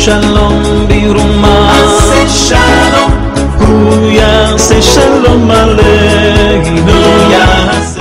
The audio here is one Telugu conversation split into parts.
shalom biruma Ase shalom Uyase shalom aleinu Yase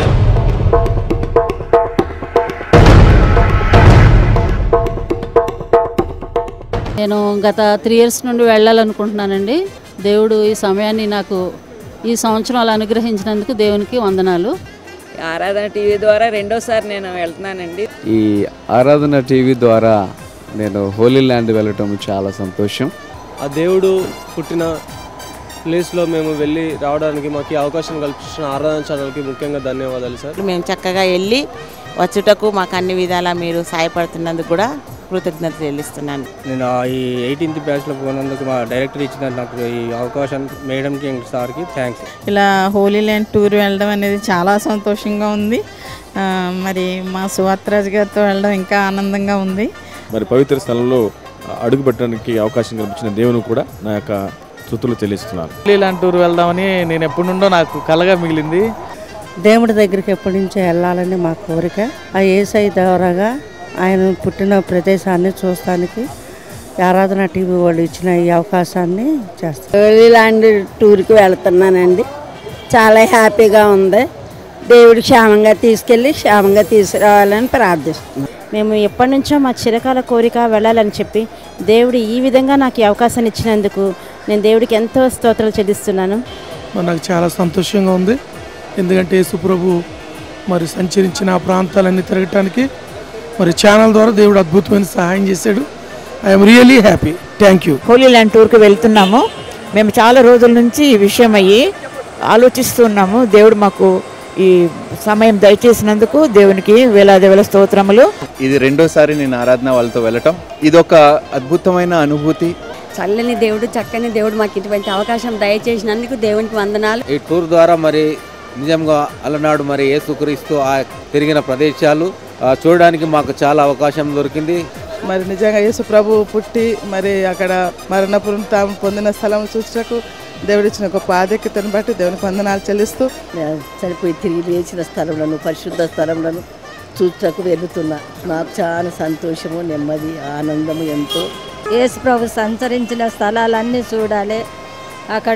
నేను గత త్రీ ఇయర్స్ నుండి వెళ్ళాలనుకుంటున్నానండి దేవుడు ఈ సమయాన్ని నాకు ఈ సంవత్సరాలు అనుగ్రహించినందుకు దేవునికి వందనాలు ఆరాధన టీవీ ద్వారా రెండోసారి నేను వెళ్తున్నానండి ఈ ఆరాధన టీవీ ద్వారా నేను హోలీ ల్యాండ్ వెళ్ళటం చాలా సంతోషం ఆ దేవుడు పుట్టిన ప్లేస్లో మేము వెళ్ళి రావడానికి మాకు ఈ అవకాశం కల్పించిన ఆరాధన ఛానల్కి ముఖ్యంగా ధన్యవాదాలు సార్ మేము చక్కగా వెళ్ళి వచ్చుటకు మాకు అన్ని విధాలా మీరు సహాయపడుతున్నందుకు కూడా కృతజ్ఞత చెల్లిస్తున్నాను నేను ఆ ఈ ఎయిటీన్త్ బ్యాచ్లో పోయినందుకు మా డైరెక్టర్ ఇచ్చిన నాకు ఈ అవకాశం మేడంకి సార్కి థ్యాంక్స్ ఇలా హోలీ ల్యాండ్ టూర్ వెళ్ళడం అనేది చాలా సంతోషంగా ఉంది ఆ, మరి మా సువార్తరాజ్ గారితో వెళ్ళడం ఇంకా ఆనందంగా ఉంది మరి పవిత్ర స్థలంలో అడుగు పెట్టడానికి అవకాశం కల్పించిన దేవుని కూడా నా యొక్క స్థుతులు చెల్లిస్తున్నాను ఇలాంటి టూర్ వెళ్దామని నేను ఎప్పటి నుండో నాకు కలగా మిగిలింది దేవుడి దగ్గరికి ఎప్పటి నుంచో వెళ్ళాలని మా కోరిక ఆ ఏసై ద్వారాగా ఆయన పుట్టిన ప్రదేశాన్ని చూస్తానికి ఆరాధన టీవీ వాళ్ళు ఇచ్చిన ఈ అవకాశాన్ని చేస్తాం ల్యాండ్ టూర్కి వెళ్తున్నానండి చాలా హ్యాపీగా ఉంది దేవుడు క్షేమంగా తీసుకెళ్ళి క్షేమంగా తీసుకురావాలని ప్రార్థిస్తున్నాను మేము ఎప్పటి నుంచో మా చిరకాల కోరిక వెళ్ళాలని చెప్పి దేవుడు ఈ విధంగా నాకు ఈ అవకాశాన్ని ఇచ్చినందుకు నేను దేవుడికి ఎంతో స్తోత్రాలు చెల్లిస్తున్నాను మరి నాకు చాలా సంతోషంగా ఉంది ఎందుకంటే యేసుప్రభు మరి సంచరించిన ఆ ప్రాంతాలన్నీ తిరగటానికి మరి ఛానల్ ద్వారా దేవుడు అద్భుతమైన సహాయం చేశాడు I'm really happy thank you holy land టూర్కి వెళ్తున్నాము మేము చాలా రోజుల నుంచి ఈ విషయం అయ్యి ఆలోచిస్తున్నాము దేవుడు మాకు ఈ సమయం దయచేసినందుకు దేవునికి వేలాది వేల స్తోత్రములు ఇది రెండోసారి నేను ఆరాధన వాళ్ళతో వెళ్ళటం ఇది ఒక అద్భుతమైన అనుభూతి చల్లని దేవుడు చక్కని దేవుడు మాకు ఇటువంటి అవకాశం దయచేసినందుకు దేవునికి వందనాలు ఈ టూర్ ద్వారా మరి నిజంగా అలనాడు మరి యేసుక్రీస్తు ఆ తిరిగిన ప్రదేశాలు ఆ, చూడడానికి మాకు చాలా అవకాశం దొరికింది మరి నిజంగా యేసు ప్రభు పుట్టి మరి అక్కడ మరణపురం తాము పొందిన స్థలం చూసుటకు దేవుడిచ్చిన గొప్ప ఆధిక్యతను బట్టి దేవునికి వందనాలు చెల్లిస్తూ చనిపోయి తిరిగి లేచిన స్థలంలో పరిశుద్ధ స్థలంలో చూచకు వెళుతున్నా నాకు చాలా సంతోషము నెమ్మది ఆనందము ఎంతో యేసు ప్రభు సంచరించిన స్థలాలన్నీ చూడాలి అక్కడ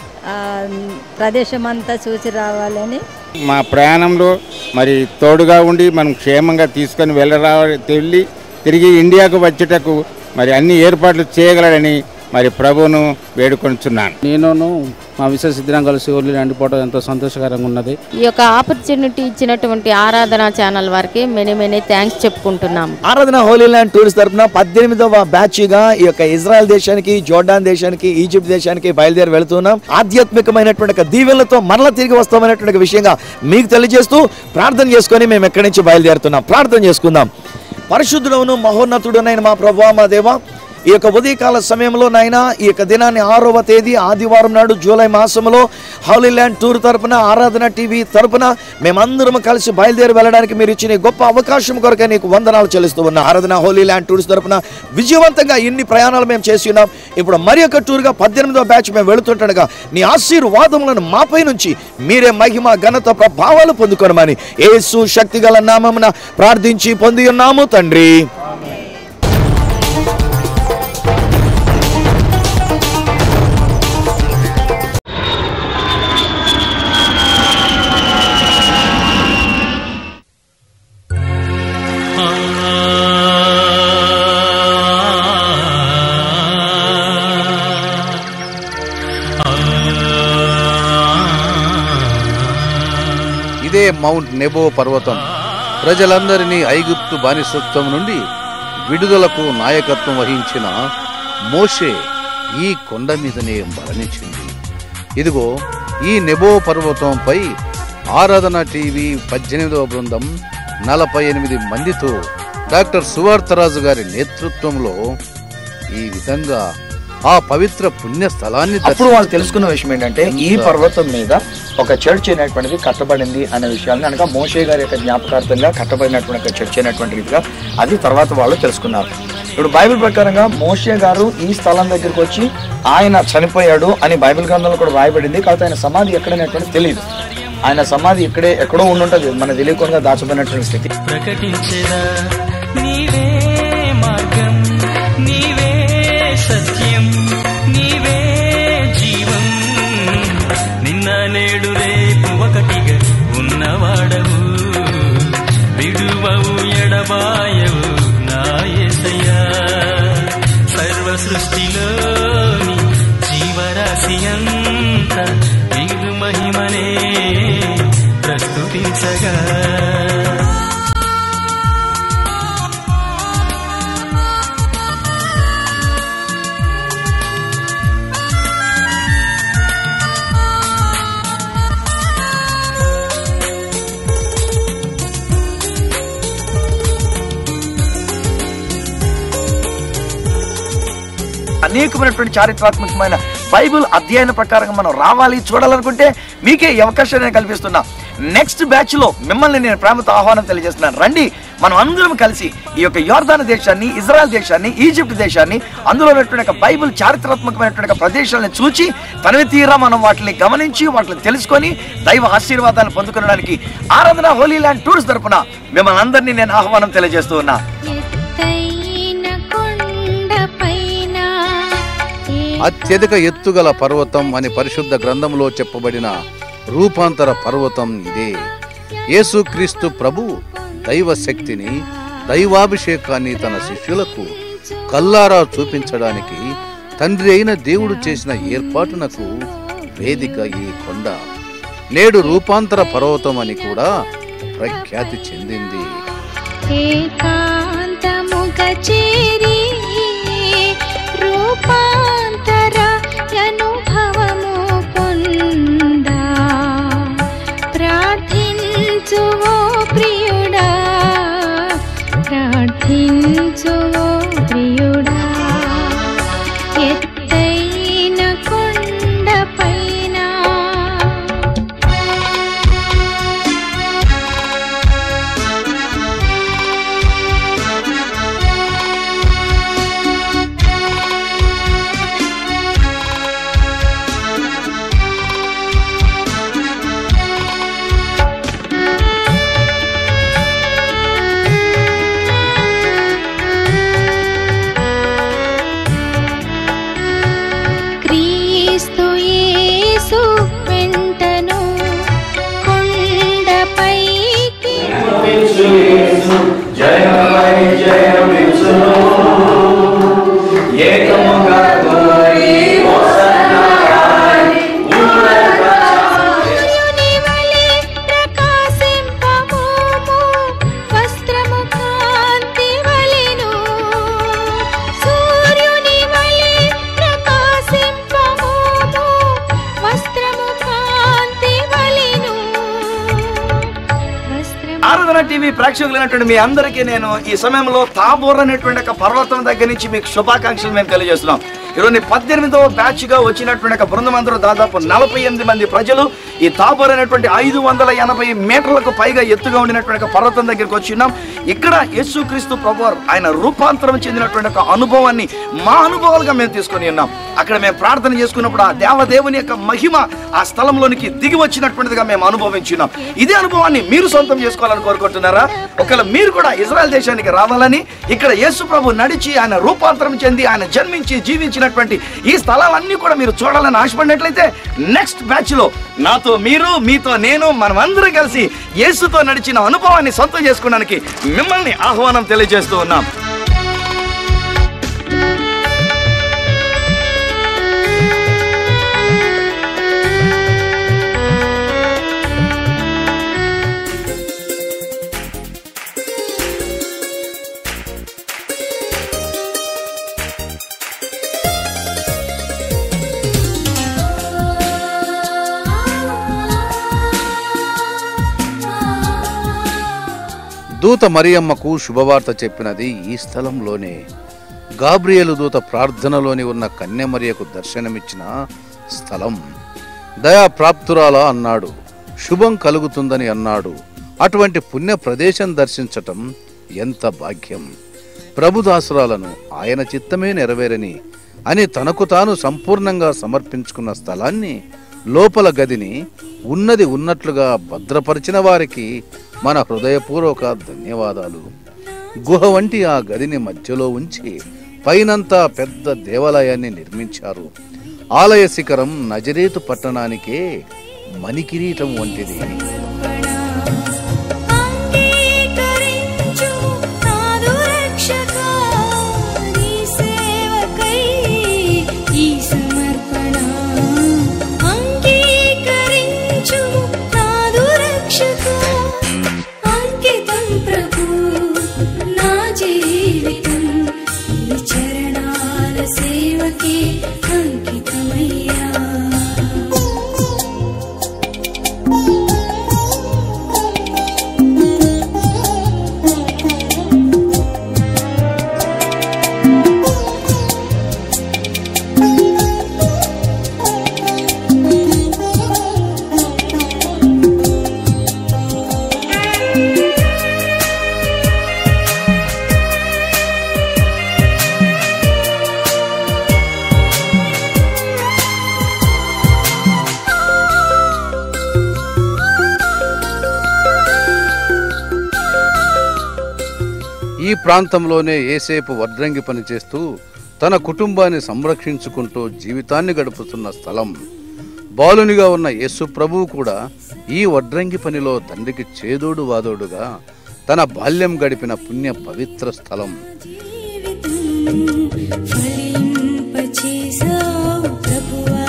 ప్రదేశం అంతా చూసి రావాలని మా ప్రయాణంలో మరి తోడుగా ఉండి మనం క్షేమంగా తీసుకొని వెళ్ళరా వెళ్ళి తిరిగి ఇండియాకు వచ్చేటకు మరి అన్ని ఏర్పాట్లు చేయగలడని మరి ప్రభువును వేడుకొనిచున్నాను నేను మా విశేష ఇద్దరం కలిసి ఊర్లో అండిపోవడం ఎంతో సంతోషకరంగా ఉన్నది ఈ యొక్క ఆపర్చునిటీ ఇచ్చినటువంటి ఆరాధన ఛానల్ వారికి మెనీ మెనీ థ్యాంక్స్ చెప్పుకుంటున్నాం ఆరాధన హోలీ ల్యాండ్ టూరిస్ట్ తరపున పద్దెనిమిదవ బ్యాచ్గా ఈ యొక్క ఇజ్రాయెల్ దేశానికి జోర్డాన్ దేశానికి ఈజిప్ట్ దేశానికి బయలుదేరి వెళుతున్నాం ఆధ్యాత్మికమైనటువంటి ఒక దీవెనలతో మరలా తిరిగి వస్తామనేటువంటి ఒక విషయంగా మీకు తెలియజేస్తూ ప్రార్థన చేసుకొని మేము ఎక్కడి నుంచి బయలుదేరుతున్నాం ప్రార్థన చేసుకుందాం పరిశుద్ధుడవును మహోన్నతుడునైన మా ప్రభు మా దేవ ఈ యొక్క ఉదయకాల సమయంలో నాయన ఈ యొక్క దినాన్ని ఆరవ తేదీ ఆదివారం నాడు జూలై మాసంలో హౌలీల్యాండ్ టూర్ తరపున ఆరాధన టీవీ తరపున మేమందరం కలిసి బయలుదేరి వెళ్ళడానికి మీరు ఇచ్చిన ఈ గొప్ప అవకాశం కొరకే నీకు వందనాలు చెల్లిస్తూ ఉన్నా ఆరాధన హోలీల్యాండ్ టూర్స్ తరపున విజయవంతంగా ఇన్ని ప్రయాణాలు మేము చేసి ఉన్నాం ఇప్పుడు మరి ఒక టూర్గా పద్దెనిమిదవ బ్యాచ్ మేము వెళుతుండగా నీ ఆశీర్వాదములను మాపై నుంచి మీరే మహిమ ఘనత ప్రభావాలు పొందుకోనమని యేసు శక్తి గల నామమున ప్రార్థించి పొంది ఉన్నాము తండ్రి ఇదే మౌంట్ నెబో పర్వతం ప్రజలందరినీ ఐగుప్తు బానిసత్వం నుండి విడుదలకు నాయకత్వం వహించిన మోషే ఈ కొండ మీదనే మరణించింది ఇదిగో ఈ నెబో పర్వతంపై ఆరాధన టీవీ పద్దెనిమిదవ బృందం నలభై ఎనిమిది మందితో డాక్టర్ సువార్తరాజు గారి నేతృత్వంలో ఈ విధంగా ఆ పవిత్ర పుణ్య స్థలాన్ని అప్పుడు వాళ్ళు తెలుసుకున్న విషయం ఏంటంటే ఈ పర్వతం మీద ఒక చర్చ్ అనేటువంటిది కట్టబడింది అనే విషయాన్ని అనగా మోషే గారి యొక్క జ్ఞాపకార్థంగా కట్టబడినటువంటి ఒక చర్చ్ అనేటువంటి రీతిగా అది తర్వాత వాళ్ళు తెలుసుకున్నారు ఇప్పుడు బైబిల్ ప్రకారంగా మోషే గారు ఈ స్థలం దగ్గరికి వచ్చి ఆయన చనిపోయాడు అని బైబిల్ గ్రంథంలో కూడా రాయబడింది కాకపోతే ఆయన సమాధి ఎక్కడనేటువంటి తెలియదు ఆయన సమాధి ఇక్కడే ఎక్కడో ఉండుంటది మన తెలియకుండా దాచబడినటువంటి స్థితి ప్రకటించెదా నీవే మార్గం నీవే సత్యం నీవే జీవం నిన్న నేడు రేపు ఒకటిగా ఉన్నవాడవు విడువవు ఎడబాయవు నా యేసయ్యా సర్వ సృష్టిలోని జీవరాశి అంతా నీదు మహిమనే ప్రస్తుతించగా అనేకమైనటువంటి చారిత్రాత్మకమైన బైబిల్ అధ్యయన ప్రకారంగా మనం రావాలి చూడాలనుకుంటే మీకే ఈ అవకాశాన్ని నేను కల్పిస్తున్నా నెక్స్ట్ బ్యాచ్ లో మిమ్మల్ని నేను ప్రేమతో ఆహ్వానం తెలియజేస్తున్నాను రండి మనం అందరం కలిసి ఈ యొక్క యోర్దాన దేశాన్ని ఇజ్రాయెల్ దేశాన్ని ఈజిప్ట్ దేశాన్ని అందులో ఉన్నటువంటి ఒక బైబిల్ చారిత్రాత్మకమైనటువంటి ఒక ప్రదేశాలను చూచి తనవి తీరా మనం వాటిని గమనించి వాటిని తెలుసుకొని దైవ ఆశీర్వాదాలు పొందుకోవడానికి ఆరాధన హోలీ ల్యాండ్ టూర్స్ తరపున మిమ్మల్ని అందరినీ నేను ఆహ్వానం తెలియజేస్తూ ఉన్నా అత్యధిక ఎత్తుగల పర్వతం అని పరిశుద్ధ గ్రంథంలో చెప్పబడిన రూపాంతర పర్వతం ఇదే యేసుక్రీస్తు ప్రభు దైవ శక్తిని దైవాభిషేకాన్ని తన శిష్యులకు కల్లారా చూపించడానికి తండ్రి అయిన దేవుడు చేసిన ఏర్పాటునకు వేదిక ఈ కొండ నేడు రూపాంతర పర్వతం అని కూడా ప్రఖ్యాతి చెందింది ఏకాంతముగ చేరి రూపాంతర అనుభవము పొందా ప్రార్థించువో ప్రియుడా ప్రార్థించువో ప్రియుడా ఎత్తైన కొండపైన క్రీస్తు యేసు వెంటను కొండపైకి సూర్యుని వలె ప్రకాశింపమోము, వస్త్రము కాంతి వలెను. సూర్యుని వలె ప్రకాశింపమోము, వస్త్రము కాంతి వలెను. ఆరాధన టీవీ ప్రేక్షకులైనటువంటి మీ అందరికీ నేను ఈ సమయంలో తాబోర్ అనేటువంటి ఒక పర్వతం దగ్గర నుంచి మీకు శుభాకాంక్షలు మేము తెలియజేస్తున్నాం ఈరోజు పద్దెనిమిదవ బ్యాచ్ గా వచ్చినటువంటి ఒక బృందం అందరూ దాదాపు నలభై ఎనిమిది మంది ప్రజలు ఈ తాబోర్ అనేటువంటి ఐదు వందల ఎనభై మీటర్లకు పైగా ఎత్తుగా ఉండినటువంటి ఒక పర్వతం దగ్గరికి వచ్చి ఉన్నాం ఇక్కడ యేసుక్రీస్తు ప్రభు ఆయన రూపాంతరం చెందినటువంటి ఒక అనుభవాన్ని మా అనుభవాలుగా మేము తీసుకొని ఉన్నాం అక్కడ మేము ప్రార్థన చేసుకున్నప్పుడు ఆ దేవదేవుని యొక్క మహిమ ఆ స్థలంలోనికి దిగి వచ్చినటువంటిదిగా మేము అనుభవించున్నాం ఇదే అనుభవాన్ని మీరు సొంతం చేసుకోవాలని కోరుకుంటున్నారా ఒకవేళ మీరు కూడా ఇజ్రాయెల్ దేశానికి రావాలని ఇక్కడ యేసు ప్రభు నడిచి ఆయన రూపాంతరం చెంది ఆయన జన్మించి జీవించినటువంటి ఈ స్థలాలన్నీ కూడా మీరు చూడాలని ఆశపడినట్లయితే నెక్స్ట్ బ్యాచ్ లో నాతో మీరు మీతో నేను మనమందరం కలిసి యేసుతో నడిచిన అనుభవాన్ని సొంతం చేసుకోవడానికి మిమ్మల్ని ఆహ్వానం తెలియజేస్తూ ఉన్నాం దూత మరియమ్మకు శుభవార్త చెప్పినది ఈ స్థలంలోనే గాబ్రియేలు దూత ప్రార్థనలోని ఉన్న కన్యమరియకు దర్శనమిచ్చిన స్థలం దయాప్రాప్తురాల అన్నాడు శుభం కలుగుతుందని అన్నాడు అటువంటి పుణ్య ప్రదేశం దర్శించటం ఎంత భాగ్యం ప్రభుదాసురాలను ఆయన చిత్తమే నెరవేరని అని తనకు తాను సంపూర్ణంగా సమర్పించుకున్న స్థలాన్ని లోపల గదిని ఉన్నది ఉన్నట్లుగా భద్రపరిచిన వారికి మన హృదయపూర్వక ధన్యవాదాలు గుహ వంటి ఆ గదిని మధ్యలో ఉంచి పైనంతా పెద్ద దేవాలయాన్ని నిర్మించారు ఆలయ శిఖరం నజరేతు పట్టణానికే మణికిరీటం వంటిది అంగీకరించు నాదు రక్షకా నీ సేవకై ఈ సమర్పణ అంగీకరించు నాదు రక్షకా అంకితం ప్రభు నా జీవితం ఈ చరణాల సేవకే అంకితమయ్యా ఈ ప్రాంతంలోనే ఏసేపు వడ్రంగి పనిచేస్తూ తన కుటుంబాన్ని సంరక్షించుకుంటూ జీవితాన్ని గడుపుతున్న స్థలం బాలునిగా ఉన్న యేసు ప్రభువు కూడా ఈ వడ్రంగి పనిలో తండ్రికి చేదోడు వాదోడుగా తన బాల్యం గడిపిన పుణ్య పవిత్ర స్థలం ఫలింపచేసావు ప్రభువా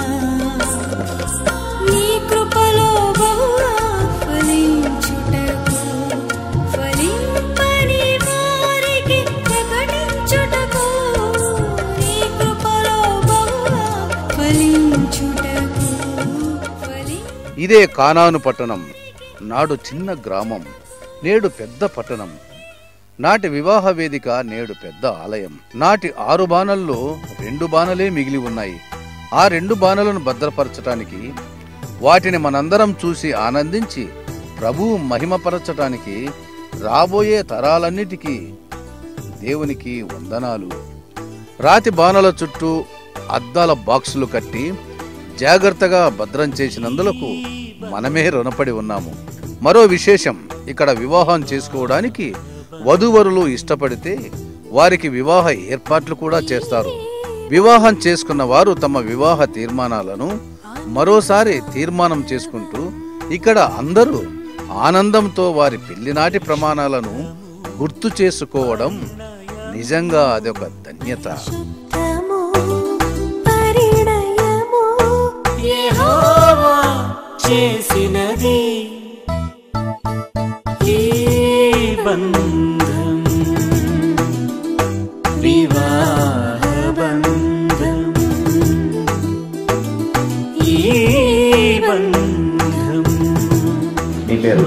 నీ కృపలో బహుగా ఫలించుటకు ఫలింపని వారికి ప్రకటించుటకు నీ కృపలో బహుగా ఫలించుటకు ఇదే కానాను పట్టణం నాడు చిన్న గ్రామం నేడు పెద్ద పట్టణం నాటి వివాహ వేదిక నేడు పెద్ద ఆలయం నాటి ఆరు బాణల్లో రెండు బాణలే మిగిలి ఉన్నాయి ఆ రెండు బాణలను భద్రపరచటానికి వాటిని మనందరం చూసి ఆనందించి ప్రభువు మహిమపరచటానికి రాబోయే తరాలన్నిటికీ దేవునికి వందనాలు రాతి బాణల చుట్టూ అద్దాల బాక్సులు కట్టి జాగ్రత్తగా భద్రం చేసినందులకు మనమే రుణపడి ఉన్నాము మరో విశేషం ఇక్కడ వివాహం చేసుకోవడానికి వధూవరులు ఇష్టపడితే వారికి వివాహ ఏర్పాట్లు కూడా చేస్తారు వివాహం చేసుకున్న వారు తమ వివాహ తీర్మానాలను మరోసారి తీర్మానం చేసుకుంటూ ఇక్కడ అందరూ ఆనందంతో వారి పెళ్లినాటి ప్రమాణాలను గుర్తు చేసుకోవడం నిజంగా అదొక ధన్యత పరిణయము యెహోవా చేసినది ఈ బంధం వివాహ బంధం ఈ బంధం మీ పేరు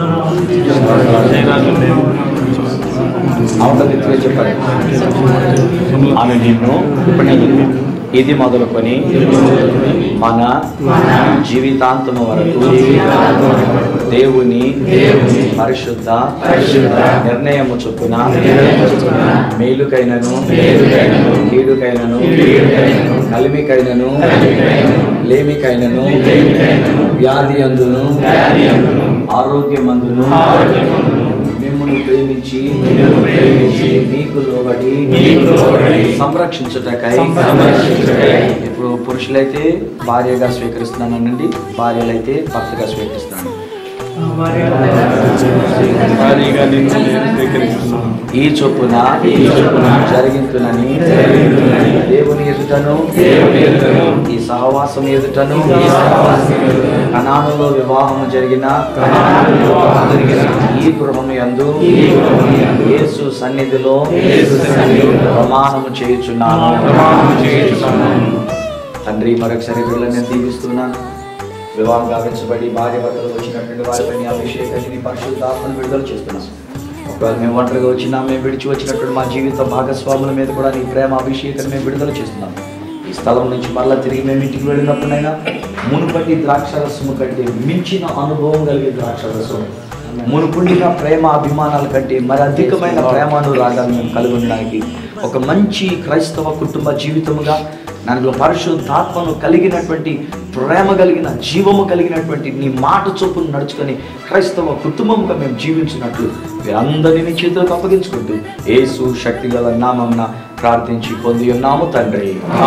అవును రీతిగా చెప్పాలి ఆమె నిన్ను ఇది మొదలుకొని మన జీవితాంతము వరకు దేవుని పరిశుద్ధ నిర్ణయము చొప్పున మేలుకైనను కీడుకైనను కలిమికైనను లేమికైనను వ్యాధి అందును ఆరోగ్యమందును మిమ్మల్ని ప్రేమించి మీకు లోబడి సంరక్షించుటకై ఇప్పుడు పురుషులైతే భార్యగా స్వీకరిస్తున్నానండి భార్యలైతే భర్తగా స్వీకరిస్తున్నాను ఈ చొప్పున జరిగింతునని దేవుని ఎదుటను ఈ సహవాసం ఎదుటను కణానులో వివాహము జరిగిన ఈ గృహము యందు యేసు సన్నిధిలో ప్రమాణము చేయుచున్నాను తండ్రి మరొకసారి వీళ్ళని నేను దీవిస్తున్నాను వివాహం గావించబడి భార్య భర్తలు వచ్చినటువంటి వారిపై నీ అభిషేకాన్ని నీ పరిశుద్ధాత్మను విడుదల చేస్తున్నాం ఒకవేళ మేము ఒంటరిగా వచ్చినా మేము విడిచి వచ్చినటువంటి మా జీవిత భాగస్వాముల మీద కూడా నీ ప్రేమ అభిషేకాన్ని మేము విడుదల చేస్తున్నాం ఈ స్థలం నుంచి మళ్ళీ తిరిగి మేము ఇంటికి వెళ్ళినప్పుడైనా మునుపటి ద్రాక్షరసము కంటే మించిన అనుభవం కలిగే ద్రాక్షరసం మునుపుండిన ప్రేమ అభిమానాల కంటే మరి అధికమైన ప్రేమానురాగాన్ని మేము కలిగి ఉండడానికి ఒక మంచి క్రైస్తవ కుటుంబ జీవితముగా దానిలో పరిశుద్ధాత్మను కలిగినటువంటి ప్రేమ కలిగిన జీవము కలిగినటువంటి నీ మాట చొప్పును నడుచుకొని క్రైస్తవ కుటుంబముగా మేము జీవించినట్లు మీరందరినీ నీ చేతులకు అప్పగించుకుంటూ యేసు శక్తి గల నామమున ప్రార్థించి పొంది ఉన్నాము తండ్రి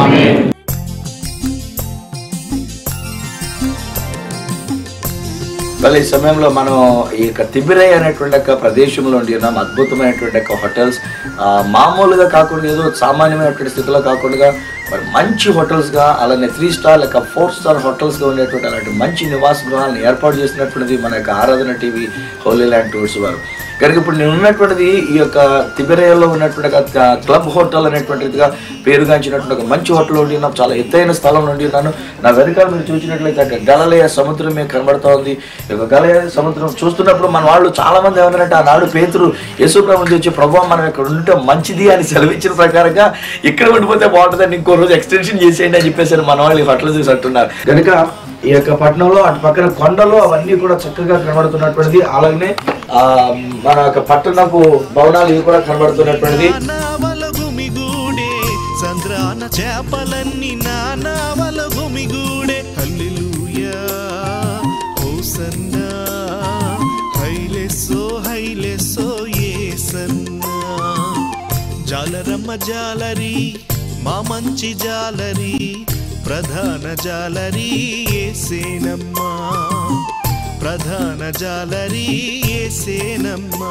మళ్ళీ ఈ సమయంలో మనం ఈ యొక్క తిబిరై అనేటువంటి ఒక ప్రదేశంలో ఉండి ఉన్నాం అద్భుతమైనటువంటి ఒక హోటల్స్ ఆ, మామూలుగా కాకుండా ఏదో సామాన్యమైనటువంటి స్థితిలో కాకుండా మరి మంచి హోటల్స్గా అలానే త్రీ స్టార్ లేక ఫోర్ స్టార్ హోటల్స్గా ఉండేటువంటి అలాంటి మంచి నివాస గృహాలను ఏర్పాటు చేసినటువంటిది మన యొక్క ఆరాధన టీవీ హోలీ ల్యాండ్ టూర్స్ వారు కనుక ఇప్పుడు నేను ఉన్నటువంటిది ఈ యొక్క తిబిరయలో ఉన్నటువంటి ఒక క్లబ్ హోటల్ అనేటువంటిదిగా పేరుగాంచినటువంటి ఒక మంచి హోటల్ ఉండి ఉన్నాం చాలా ఎత్తైన స్థలం నుండి ఉన్నాను నా వెనకాల మీరు చూసినట్లయితే అక్కడ గలలయ సముద్రం మీకు కనబడతా ఉంది ఈ యొక్క గలలయ సముద్రం చూస్తున్నప్పుడు మన వాళ్ళు చాలా మంది ఏమన్నారంటే ఆనాడు పేతురు యేసుప్రభు వచ్చి ప్రభు మనం ఇక్కడ ఉంటే మంచిది అని సెలవిచ్చిన ప్రకారంగా ఇక్కడ ఉండిపోతే బాగుంటుందని ఇంకో రోజు ఎక్స్టెన్షన్ చేసేయండి అని చెప్పేసి మన వాళ్ళు ఈ హోటల్ చూసి అంటున్నారు కనుక ఈ యొక్క పట్టణంలో అటు పక్కన కొండలు అవన్నీ కూడా చక్కగా కనబడుతున్నటువంటిది అలాగనే ఆ, మన యొక్క పట్టణపు భవనాలు ఇవి కూడా కనబడుతున్నటువంటిది నావల గుమిగూడే సంద్రాన చేపలన్నీ నానావల గుమిగూడే హల్లెలూయా హోసన్నా హైలెస్సో హైలెస్సో యేసన్నా జాలరమ్మ జాలరి మా మంచి జాలరి ప్రధాన జాలరి ఏసేనమ్మా ప్రధాన జాలరి ఏసేనమ్మా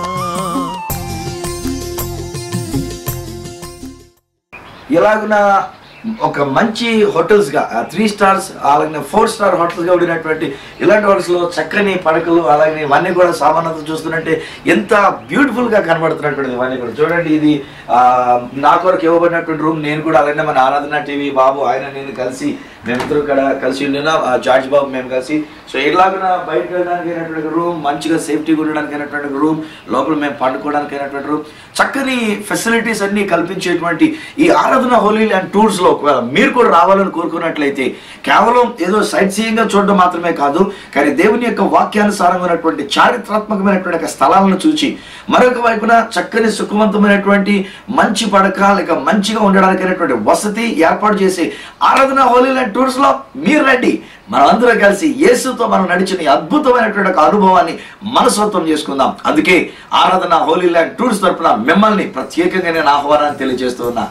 ఇలాగున ఒక మంచి హోటల్స్ గా త్రీ స్టార్స్ అలాగే ఫోర్ స్టార్ హోటల్స్ గా ఉండినటువంటి ఇలాంటి హోటల్స్ లో చక్కని పడకలు అలాగే ఇవన్నీ కూడా సామాన్యత చూస్తుంటే ఎంత బ్యూటిఫుల్ గా కనబడుతున్నటువంటిది ఇవన్నీ కూడా చూడండి ఇది ఆ, నా కొరకు ఇవ్వబడినటువంటి రూమ్ నేను కూడా అలాగే మన ఆరాధన టీవీ బాబు ఆయన నేను కలిసి మేమిద్దరు ఇక్కడ కలిసి ఉండినాం ఆ జార్జ్ బాబు మేము కలిసి సో ఇలాగున బయటకు వెళ్ళడానికి అయినటువంటి రూమ్ మంచిగా సేఫ్టీగా ఉండడానికి అయినటువంటి రూమ్ లోపల మేము పండుకోవడానికి అయినటువంటి రూమ్ చక్కని ఫెసిలిటీస్ అన్ని కల్పించేటువంటి ఈ ఆరాధన హోలీ ల్యాండ్ టూర్స్ లో ఒకవేళ మీరు కూడా రావాలని కోరుకున్నట్లయితే కేవలం ఏదో సైట్ సీయింగ్ గా చూడడం మాత్రమే కాదు కానీ దేవుని యొక్క వాక్యానుసారంగా ఉన్నటువంటి చారిత్రాత్మకమైనటువంటి యొక్క స్థలాలను చూచి మరొక వైపున చక్కని సుఖవంతమైనటువంటి మంచి పడక లేక మంచిగా ఉండడానికి అయినటువంటి వసతి ఏర్పాటు చేసి ఆరాధన హోలీ ల్యాండ్ టూర్స్ లో మీరు రండి మనమందరం కలిసి యేసుతో మనం నడిచిన ఈ అద్భుతమైనటువంటి ఒక అనుభవాన్ని మనసత్వం చేసుకుందాం అందుకే ఆరాధన హోలీ ల్యాండ్ టూర్స్ తరపున మిమ్మల్ని ప్రత్యేకంగా నేను ఆహ్వానాన్ని తెలియజేస్తూ ఉన్నా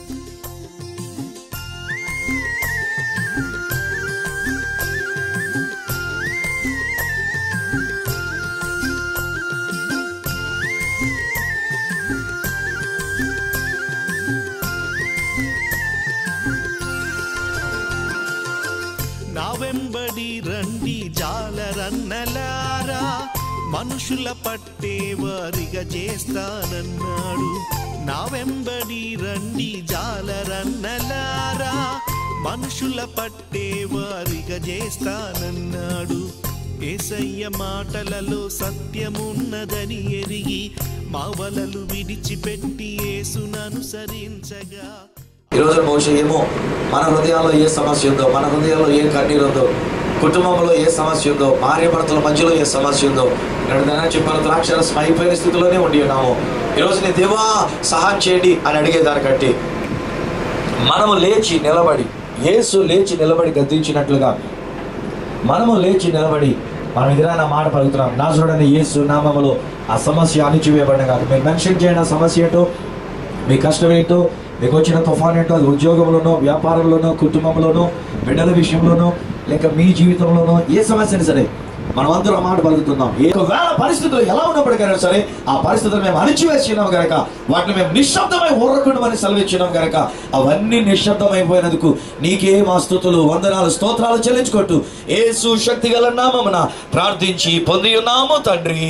నా వెంబడి రండి జాలరన్నలారా మనుషుల పట్టే వారిగా చేస్తానన్నాడు నా వెంబడి రండి జాలరన్నలారా మనుషుల పట్టే వారిగా చేస్తానన్నాడు ఏసయ్య మాటలలో సత్యమున్నదని ఎరిగి మా వలలు విడిచిపెట్టి యేసుననుసరించగా ఈ రోజు బహుశా ఏమో మన హృదయాల్లో ఏ సమస్య ఉందో మన హృదయాల్లో ఏ కన్నీరు ఉందో కుటుంబంలో ఏ సమస్య ఉందో భార్య భర్తల మధ్యలో ఏ సమస్య ఉందో నేను చెప్పిన ద్రాక్షరసం అయిపోయిన స్థితిలోనే ఉండి ఉన్నాము ఈరోజు నీ దేవా సహాయం చేయండి అని అడిగేదానికంటే మనము లేచి నిలబడి యేసు లేచి నిలబడి గద్దించినట్లుగా మనము లేచి నిలబడి మనం ఎదురైన మాట పలుకుతున్నాం నా చూడని యేసు నామములో ఆ సమస్య అణిచివేయబడిన కాదు మీరు మెన్షన్ చేయండి ఆ సమస్య ఏంటో మీ కష్టం ఏంటో మీకు వచ్చిన తుఫాన్ ఏంటో అది ఉద్యోగంలోనో వ్యాపారంలోనో కుటుంబంలోనో బిడ్డల విషయంలోనో లేక మీ జీవితంలోనో ఏ సమస్య అయినా సరే మనం అందరం మాట పలుకుతున్నాం ఏ ఒకవేళ పరిస్థితులు ఎలా ఉన్నప్పటికైనా సరే ఆ పరిస్థితులు మేము అణిచివేసినాం గనక వాటిని మేము నిశ్శబ్దమై ఊరకుండమని సెలవిచ్చినాం గనక అవన్నీ నిశ్శబ్దమైపోయినందుకు నీకే మా స్థుతులు వందనాలు స్తోత్రాలు చెల్లించుకోట్టు ఏసు శక్తి గల నామమున ప్రార్థించి పొంది ఉన్నాము తండ్రి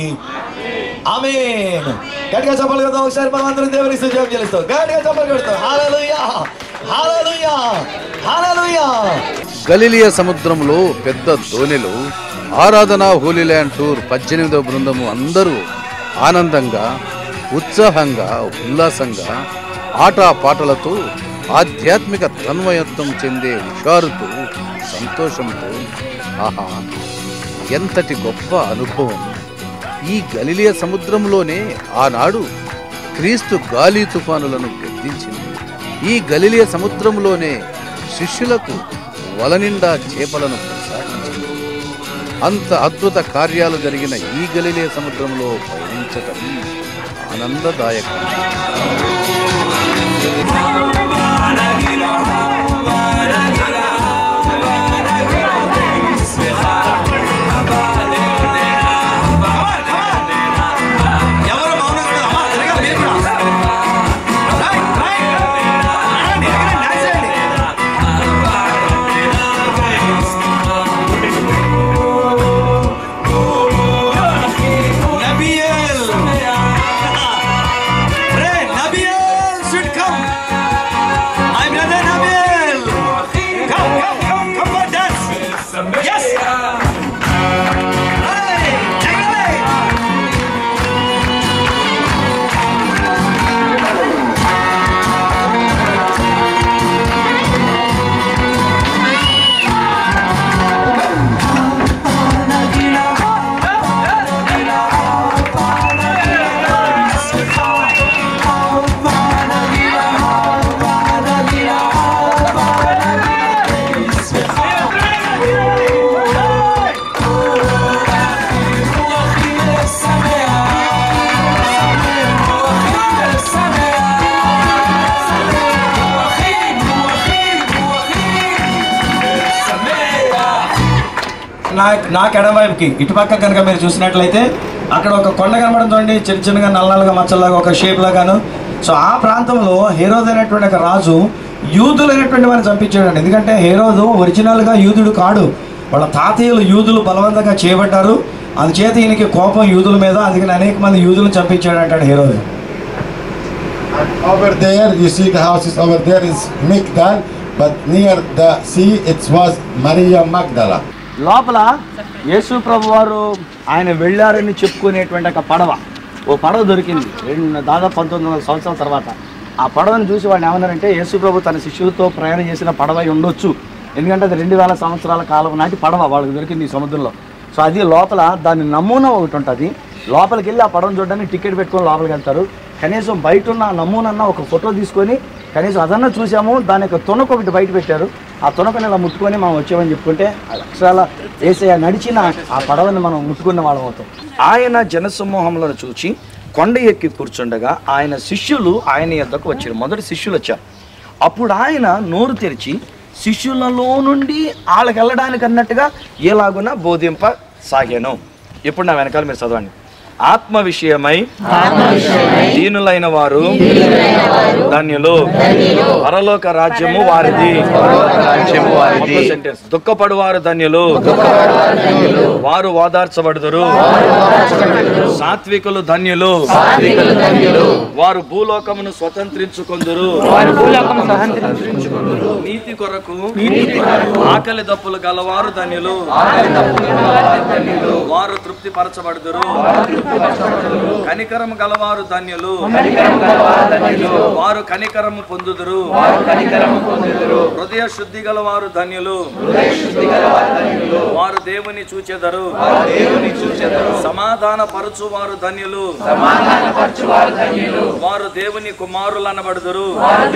ఆమేన్ గట్టిగా చెప్పాలి కదా ఒకసారి మనం అందరం దేవుని సుజయం చెల్లిస్తాం గట్టిగా చెప్పాలి కొడతాం హల్లెలూయా హల్లెలూయా హల్లెలూయా గలిలియ సముద్రంలో పెద్ద దోణిలో ఆరాధన హోలీల్యాండ్ టూర్ పద్దెనిమిదవ బృందము అందరూ ఆనందంగా ఉత్సాహంగా ఉల్లాసంగా ఆటా పాటలతో ఆధ్యాత్మిక తన్మయత్వం చెందే హుషారుతో సంతోషంతో ఆహా ఎంతటి గొప్ప అనుభవం ఈ గలిలియ సముద్రంలోనే ఆనాడు క్రీస్తు గాలి తుఫానులను గద్దించింది ఈ గలిలియ సముద్రంలోనే శిష్యులకు వలనిండా చేపలను ప్రసాదించింది అంత అద్భుత కార్యాలు జరిగిన ఈ గలిలియ సముద్రంలో పయనించటం ఆనందదాయకం Nabil! Pray, Nabil should come. My brother Nabil! Come, come, come, come for dance. Yes! Hey, take it away. నా నాకు ఎడమవైపుకి ఇటుపక్క కనుక మీరు చూసినట్లయితే అక్కడ ఒక కొండ కనబడం చూడండి చిన్న చిన్నగా నల్ల నల్లగా మచ్చల్లాగా ఒక షేప్ లాగాను సో ఆ ప్రాంతంలో హేరోద్ అనేటువంటి ఒక రాజు యూదులు అనేటువంటి వారిని చంపించాడు ఎందుకంటే హేరోదు ఒరిజినల్గా యూదుడు కాడు వాళ్ళ తాతయ్యలు యూదులు బలవంతంగా చేయబడ్డారు అందుచేత ఈయనకి కోపం యూదుల మీద అందుకని అనేక మంది యూదులను చంపించాడు అంటాడు హేరోదు Over there, you see the houses over there is Migdal, but near the sea it was Maria Magdala. లోపల యేసు ప్రభు వారు ఆయన వెళ్ళారని చెప్పుకునేటువంటి ఒక పడవ ఓ పడవ దొరికింది రెండు దాదాపు పంతొమ్మిది వందల సంవత్సరాల తర్వాత ఆ పడవను చూసి వాళ్ళు ఏమన్నారంటే యేసు ప్రభు తన శిష్యులతో ప్రయాణం చేసిన పడవ అయి ఉండొచ్చు ఎందుకంటే అది రెండు వేల సంవత్సరాల కాలం నాటి పడవ వాళ్ళకి దొరికింది ఈ సముద్రంలో సో అది లోపల దాని నమూనా ఒకటి ఉంటుంది లోపలికి వెళ్ళి ఆ పడవను చూడడానికి టికెట్ పెట్టుకొని లోపలికి వెళ్తారు కనీసం బయట ఉన్న ఆ నమూనన్న ఒక ఫోటో తీసుకొని కనీసం అదన్నా చూసాము దాని యొక్క తునక ఒకటి బయట పెట్టారు ఆ తునకని ఇలా ముట్టుకొని మనం వచ్చామని చెప్పుకుంటే అక్షరాల ఏసయ్య నడిచిన ఆ పడవని మనం ముట్టుకున్న వాళ్ళం అవుతాం ఆయన జనసమూహంలో చూచి కొండ ఎక్కి కూర్చుండగా ఆయన శిష్యులు ఆయన యొద్దకు వచ్చారు మొదటి శిష్యులు వచ్చారు అప్పుడు ఆయన నోరు తెరిచి శిష్యులలో నుండి వాళ్ళకి వెళ్ళడానికి అన్నట్టుగా ఎలాగున బోధింప సాగాను ఇప్పుడు నా వెనకాల మీరు చదవండి ఆత్మ విషయమై దీనులైన వారు ధన్యులు పరలోక రాజ్యము వారిది రాజ్యము వారిది దుఃఖపడు వారు ధన్యులు వారు ఓదార్చబడుదురు సాత్వికులు ధన్యులు వారు భూలోకమును స్వతంత్రించుకొందురు నీతి కొరకు ఆకలి దప్పులు గలవారు ధన్యులు వారు తృప్తి పరచబడుదురు కనికరము గలవారు ధన్యులు వారు కనికరము పొందుదురు హృదయ శుద్ధి గలవారు ధన్యులు వారు దేవుని చూచెదరు సమాధాన పరచు వారు ధన్యులు వారు దేవుని కుమారులు అనబడుదురు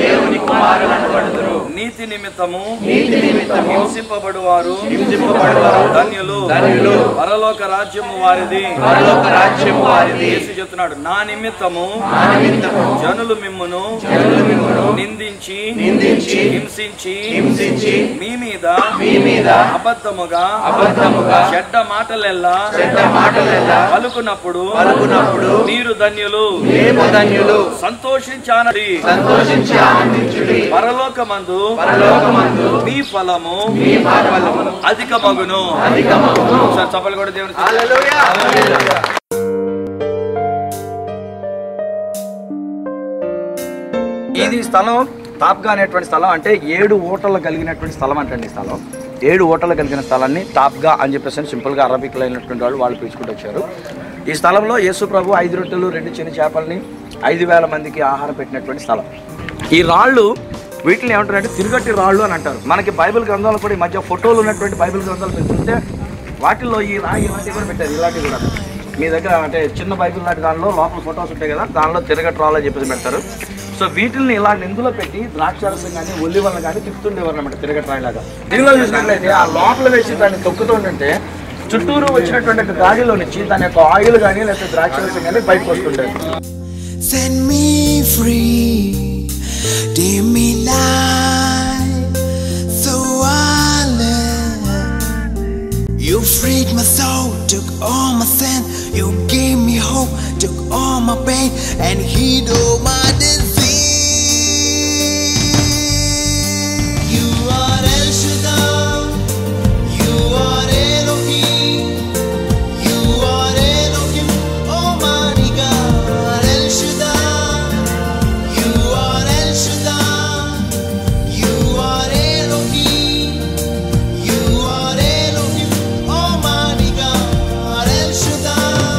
నీతి నిమిత్తము హింసింపబడు వారు ధన్యులు పరలోక రాజ్యము వారిది పరలోక రాజ్యము వారిది యేసు చెప్తున్నాడు నా నిమిత్తము జనులు మిమ్మును నిందించి నిందించి హింసించి హింసించి మీ మీద మీ మీద అబద్ధముగా అబద్ధముగా చెడ్డ మాటలెల్లా చెడ్డ మాటలెల్లా పలుకున్నప్పుడు పలుకున్నప్పుడు మీరు ధన్యులు మేము ధన్యులు సంతోషించానది సంతోషించి ఆనందించుడి పరలోకమందు పరలోకమందు మీ ఫలము మీ ఫలము అధిక మగును అధిక మగును చప్పలు కూడా దేవుని హల్లెలూయా ఇది స్థలం తాప్గా అనేటువంటి స్థలం అంటే ఏడు ఓటలు కలిగినటువంటి స్థలం అంటండి ఈ స్థలం ఏడు ఓటలు కలిగిన స్థలాన్ని తాప్గా అని చెప్పేసి సింపుల్గా అరబిక్లో అయినటువంటి వాళ్ళు వాళ్ళు పిలుచుకుంటూ వచ్చారు ఈ స్థలంలో యేసు ప్రభు ఐదు రొట్టెలు రెండు చిన్న చేపల్ని ఐదు వేల మందికి ఆహారం పెట్టినటువంటి స్థలం ఈ రాళ్ళు వీటిని ఏమంటారంటే తిరుగట్టి రాళ్ళు అని అంటారు మనకి బైబిల్ గ్రంథాలు కూడా ఈ మధ్య ఫోటోలు ఉన్నటువంటి బైబిల్ గ్రంథాలు మీరు చూస్తే వాటిల్లో ఈ రాయి ఇలాంటివి కూడా పెట్టారు ఇలాంటివి కూడా మీ దగ్గర అంటే చిన్న బైబిల్ లాంటి దానిలో లోపల ఫొటోస్ ఉంటాయి కదా దానిలో తిరగట్టు రాళ్ళు అని చెప్పేసి పెడతారు సో వీటిని ఇలా నిందులో పెట్టి ద్రాక్షారసం కానీ ఒల్లి వల్ల కానీ తిప్పుతుండేవారు అనమాట తిరగట్రాయిలాగా దీనిలో చూసినట్లయితే ఆ లోపల వేసి దాన్ని తొక్కుతుంటే చుట్టూరు వచ్చినటువంటి గాలిలో నుంచి దాని యొక్క ఆయిల్ కానీ లేకపోతే ద్రాక్షారసం కానీ బయటకు వస్తుండేది Set me free. gave me life, so I live. You freed my soul, took all my sin. You gave me hope, took all my pain, and healed all my disease. You are El Shaddai, you are Elohim, you are Elohim, Almighty God, El Shaddai. You are El Shaddai, you are Elohim, you are Elohim, Almighty God, El Shaddai.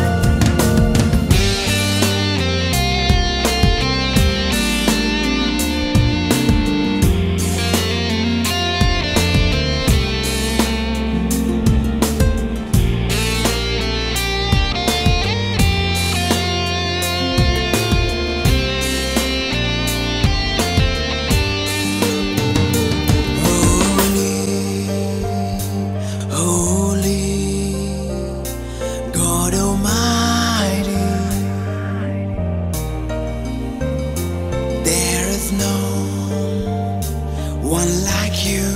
Holy, God Almighty, there is no one like you,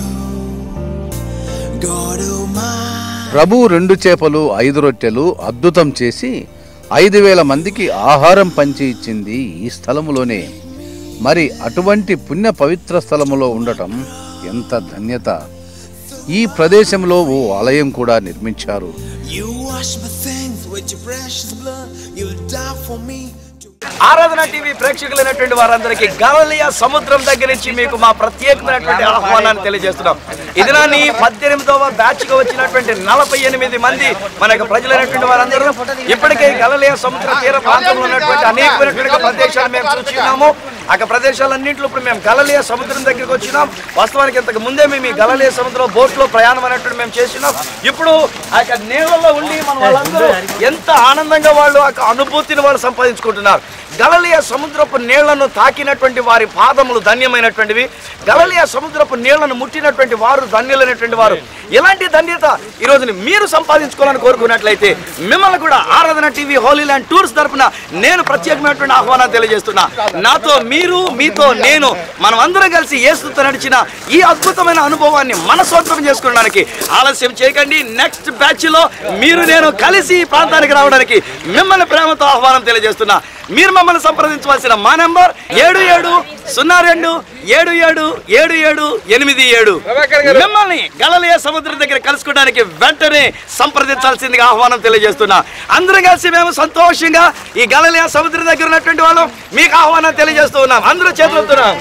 God Almighty. ప్రభు రెండు చేపలు ఐదు రొట్టెలు అద్భుతం చేసి ఐదు వేల మందికి ఆహారం పంచి ఇచ్చింది ఈ స్థలములోనే మరి అటువంటి పుణ్య పవిత్ర స్థలములో ఉండటం ఎంత ధన్యత ఈ ప్రదేశంలో ఓ ఆలయం కూడా నిర్మించారు You wash my sins with your precious blood, you die for me. ఆరాధన టీవీ ప్రేక్షకులైనటువంటి వారందరికీ గలలియా సముద్రం దగ్గర నుంచి మీకు మా ప్రత్యేకమైనటువంటి ఆహ్వానాన్ని తెలియజేస్తున్నాం ఇది నాని పద్దెనిమిదవ బ్యాచ్ గా వచ్చినటువంటి నలభై ఎనిమిది మంది మన యొక్క ప్రజలైనటువంటి వారందరూ ఇప్పటికే గలలియా సముద్ర తీర ప్రాంతంలో ఉన్నటువంటి అనేకమైనటువంటి ప్రదేశాలు మేము చూస్తున్నాము ఆ యొక్క ప్రదేశాలన్నింటిలో ఇప్పుడు మేము గలలియా సముద్రం దగ్గరికి వచ్చినాం వాస్తవానికి ఇంతకు ముందే మేము ఈ గలలియా సముద్రం బోట్ లో ప్రయాణం అనేటువంటి మేము చేసినాం ఇప్పుడు ఆ యొక్క నీళ్ళలో ఉండి మన వాళ్ళందరూ ఎంత ఆనందంగా వాళ్ళు ఆ యొక్క అనుభూతిని వాళ్ళు సంపాదించుకుంటున్నారు గలలియా సముద్రపు నీళ్లను తాకినటువంటి వారి పాదములు ధన్యమైనటువంటివి గలలియా సముద్రపు నీళ్లను ముట్టినటువంటి వారు ధన్యులైనటువంటి వారు ఇలాంటి ధన్యత ఈ రోజుని మీరు సంపాదించుకోవాలని కోరుకున్నట్లయితే మిమ్మల్ని కూడా ఆరాధన టీవీ హోలీ ల్యాండ్ టూర్స్ తరపున నేను ప్రత్యేకమైనటువంటి ఆహ్వానం తెలియజేస్తున్నా నాతో మీరు మీతో నేను మనం అందరం కలిసి ఏసుతో నడిచిన ఈ అద్భుతమైన అనుభవాన్ని మన సొంతం చేసుకోవడానికి ఆలస్యం చేయకండి నెక్స్ట్ బ్యాచ్ లో మీరు నేను కలిసి ఈ ప్రాంతానికి రావడానికి మిమ్మల్ని ప్రేమతో ఆహ్వానం తెలియజేస్తున్నా మీరు మమ్మల్ని సంప్రదించవలసిన మా నెంబర్ ఏడు ఏడు సున్నా రెండు ఏడు ఏడు ఏడు ఏడు ఎనిమిది ఏడు మిమ్మల్ని గలలియ సముద్రం దగ్గర కలుసుకోవడానికి వెంటనే సంప్రదించాల్సిందిగా ఆహ్వానం తెలియజేస్తున్నా అందరం కలిసి మేము సంతోషంగా ఈ గలలియ సముద్రం దగ్గర ఉన్నటువంటి వాళ్ళు మీకు ఆహ్వానం తెలియజేస్తూ ఉన్నాం అందరూ చేతులుతున్నాం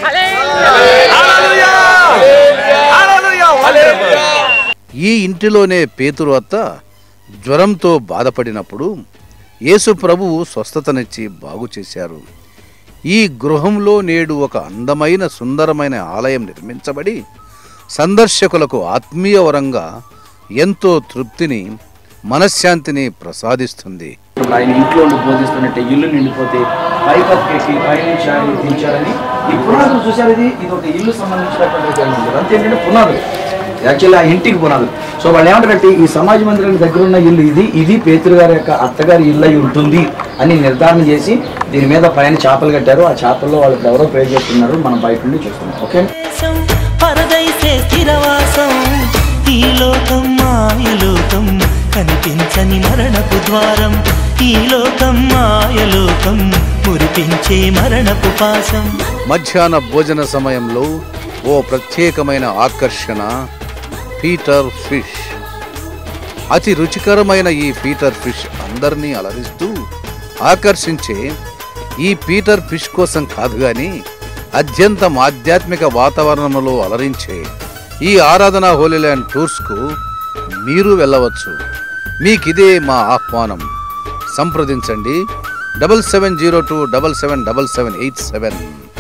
ఈ ఇంటిలోనే పేతురు అత్త జ్వరంతో బాధపడినప్పుడు యేసు ప్రభువు స్వస్థతనిచ్చి బాగు చేశారు ఈ గృహంలో నేడు ఒక అందమైన సుందరమైన ఆలయం నిర్మించబడి సందర్శకులకు ఆత్మీయ వరంగా ఎంతో తృప్తిని మనశ్శాంతిని ప్రసాదిస్తుంది ఇప్పుడు ఆయన ఇంట్లో ఉండి బోధిస్తున్నట్టే ఇల్లు నిండిపోతే పైకెక్కి పైనుంచి ఆయన దించారని ఈ పునాదులు చూసారు ఇది ఇది ఒక ఇల్లు సంబంధించినటువంటి ఉంటుంది అంతేంటంటే పునాదులు యాక్చువల్లీ ఆ ఇంటికి పునాదులు సో వాళ్ళు ఏమంటారంటే ఈ సమాజ మందిరానికి దగ్గర ఉన్న ఇల్లు ఇది ఇది పేతురు గారి యొక్క అత్తగారి ఇల్లు అయి ఉంటుంది అని నిర్ధారణ చేసి దీని మీద పైన చేపలు కట్టారు ఆ చేపల్లో వాళ్ళు ఇప్పుడు ఎవరో ప్రే చేస్తున్నారు మనం బయట నుండి చూస్తున్నాం ఓకే పరదైసే స్థిరవాసం ఈ లోకం మాయలోకం కనిపించని మరణపు ద్వారం ఈ లోకం మాయలోకం మురిపించే మరణపు పాసం మధ్యాహ్న భోజన సమయంలో ఓ ప్రత్యేకమైన ఆకర్షణ పీటర్ ఫిష్ అతి రుచికరమైన ఈ పీటర్ ఫిష్ అందరినీ అలరిస్తూ ఆకర్షించే ఈ పీటర్ ఫిష్ కోసం కాదు గాని అత్యంత ఆధ్యాత్మిక వాతావరణంలో అలరించే ఈ ఆరాధన హోలీల్యాండ్ టూర్స్కు మీరు వెళ్ళవచ్చు మీకిదే మా ఆహ్వానం సంప్రదించండి double seven zero two double seven double seven eight seven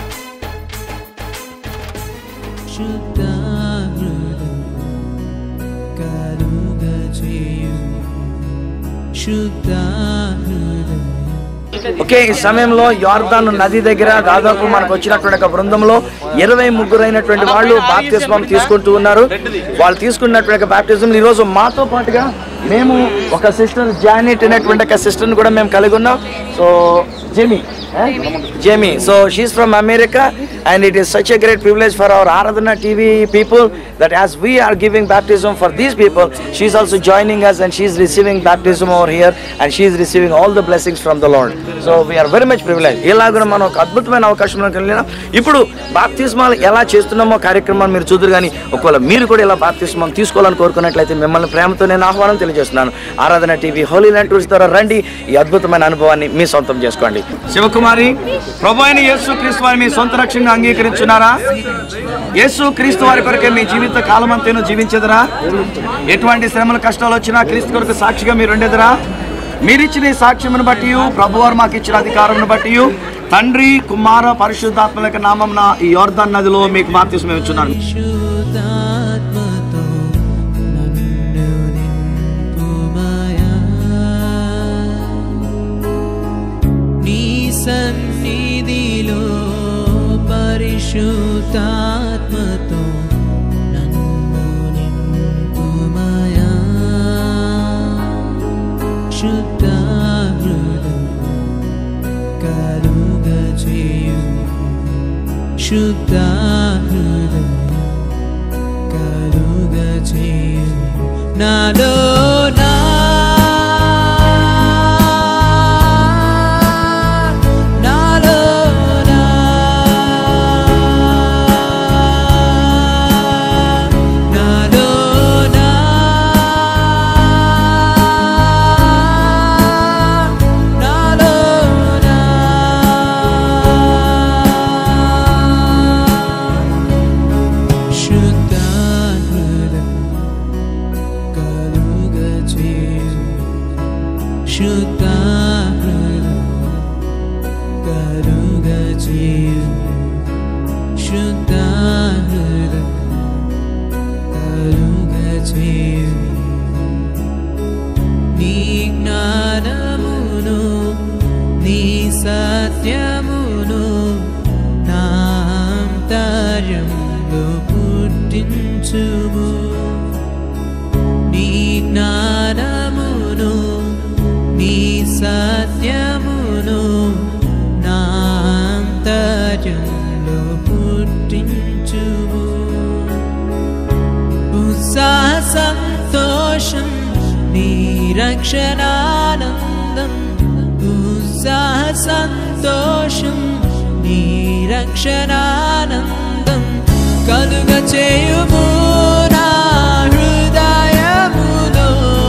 okay ఈ సమయంలో యార్దాన్ నది దగ్గర దాదాపు మనకు వచ్చినటువంటి ఒక బృందంలో ఇరవై ముగ్గురు అయినటువంటి వాళ్ళు బాప్తిస్మం తీసుకుంటూ ఉన్నారు వాళ్ళు తీసుకున్నటువంటి బాప్తిజం ఈ రోజు మాతో పాటుగా మేము ఒక సిస్టర్ జానెట్ అనేటువంటి ఒక సిస్టర్ని కూడా మేము కలిగి ఉన్నాం so Jamie Jamie so she's from America and it is such a great privilege for our Aradhana TV people that as we are giving baptism for these people she's also joining us and she's receiving baptism over here and she's receiving all the blessings from the Lord so we're very much privilege ఇలాగ మనం ఒక అద్భుతమైన అవకాశంలోకి వెళ్ళినా ఇప్పుడు బాప్తిస్మాలు ఎలా చేస్తున్నామో కార్యక్రమాన్ని మీరు చూద్దరు కానీ ఒకవేళ మీరు కూడా ఇలా బాప్తిస్మం తీసుకోవాలని కోరుకున్నట్లయితే మిమ్మల్ని ప్రేమతో నేను ఆహ్వానం తెలియజేస్తున్నాను ఆరాధన టీవీ హోలీ ల్యాండ్ టూర్స్ ద్వారా రండి ఈ అద్భుతమైన అనుభవాన్ని మీ సొంతం చేసుకోండి శివకుమారి ప్రభు అయిన యేసు క్రీస్తు వారిని మీ సొంత రక్షణగా అంగీకరించున్నారా యేసు క్రీస్తు వారి కొరకే మీ జీవిత కాలం అంతేను జీవించదురా ఎటువంటి శ్రమలు కష్టాలు వచ్చినా క్రీస్తు కొరకు సాక్షిగా మీరు ఉండేదిరా మీరిచ్చిన ఈ సాక్ష్యమును బట్టి ప్రభువారు మాకు ఇచ్చిన అధికారమును బట్టి తండ్రి కుమార పరిశుద్ధాత్మల యొక్క నామం ఈ యోర్ధన్ నదిలో మీకు బాప్తిస్మం ఇచ్చున్నాను నీ సన్నిధిలో పరిశుద్ధాత్మతో నన్ను నింపుమయా శుద్ధ హృదయం కలుగ చేయు శుద్ధ హృదయం కలుగ చేయు నాలో నా నాలో నా నాలో నా నాలో నా శుద్ధ హృదయం కలుగ చేయు శుద్ధ హృదయం కలుగ చేయు శుద్ధ హృదయం కలుగ చేయు నీ జ్ఞానమును నీ సత్యమును నాంతర్యంలో పుట్టించుము నీ జ్ఞానమును నీ సత్యమును నాంతర్యంలో పుట్టించుము ఉత్సాహ సంతోషం నీ రక్షణానందం ఉత్సాహ సంతోషం నీ రక్షణానందం కలుగ చేయుము నా హృదయములో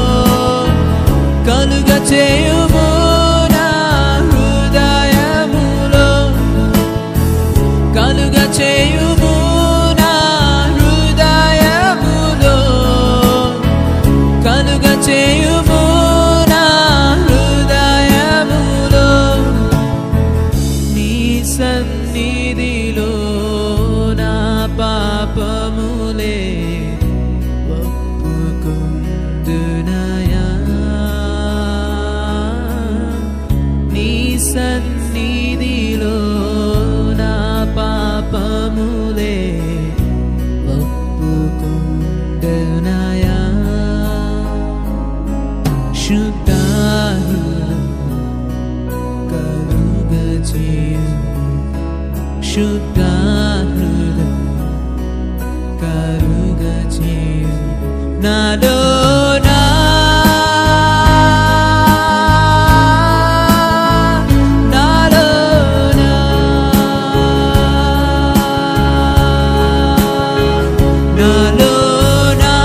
కలుగ చేయుము నా హృదయములో కలుగ చేయుము నా హృదయములో కలుగ చేయుము నా హృదయములో నీ సన్నిధిలో నా పాపములే ఒప్పుకుందునయా నీ సన్నిధిలో నా పాపములే ఒప్పుకుందునయా శుద్ధ హృదయం కలుగ చేయు శుద్ధ హృదయం కలుగ చేయు నాలో నా నాలో నా నాలో నా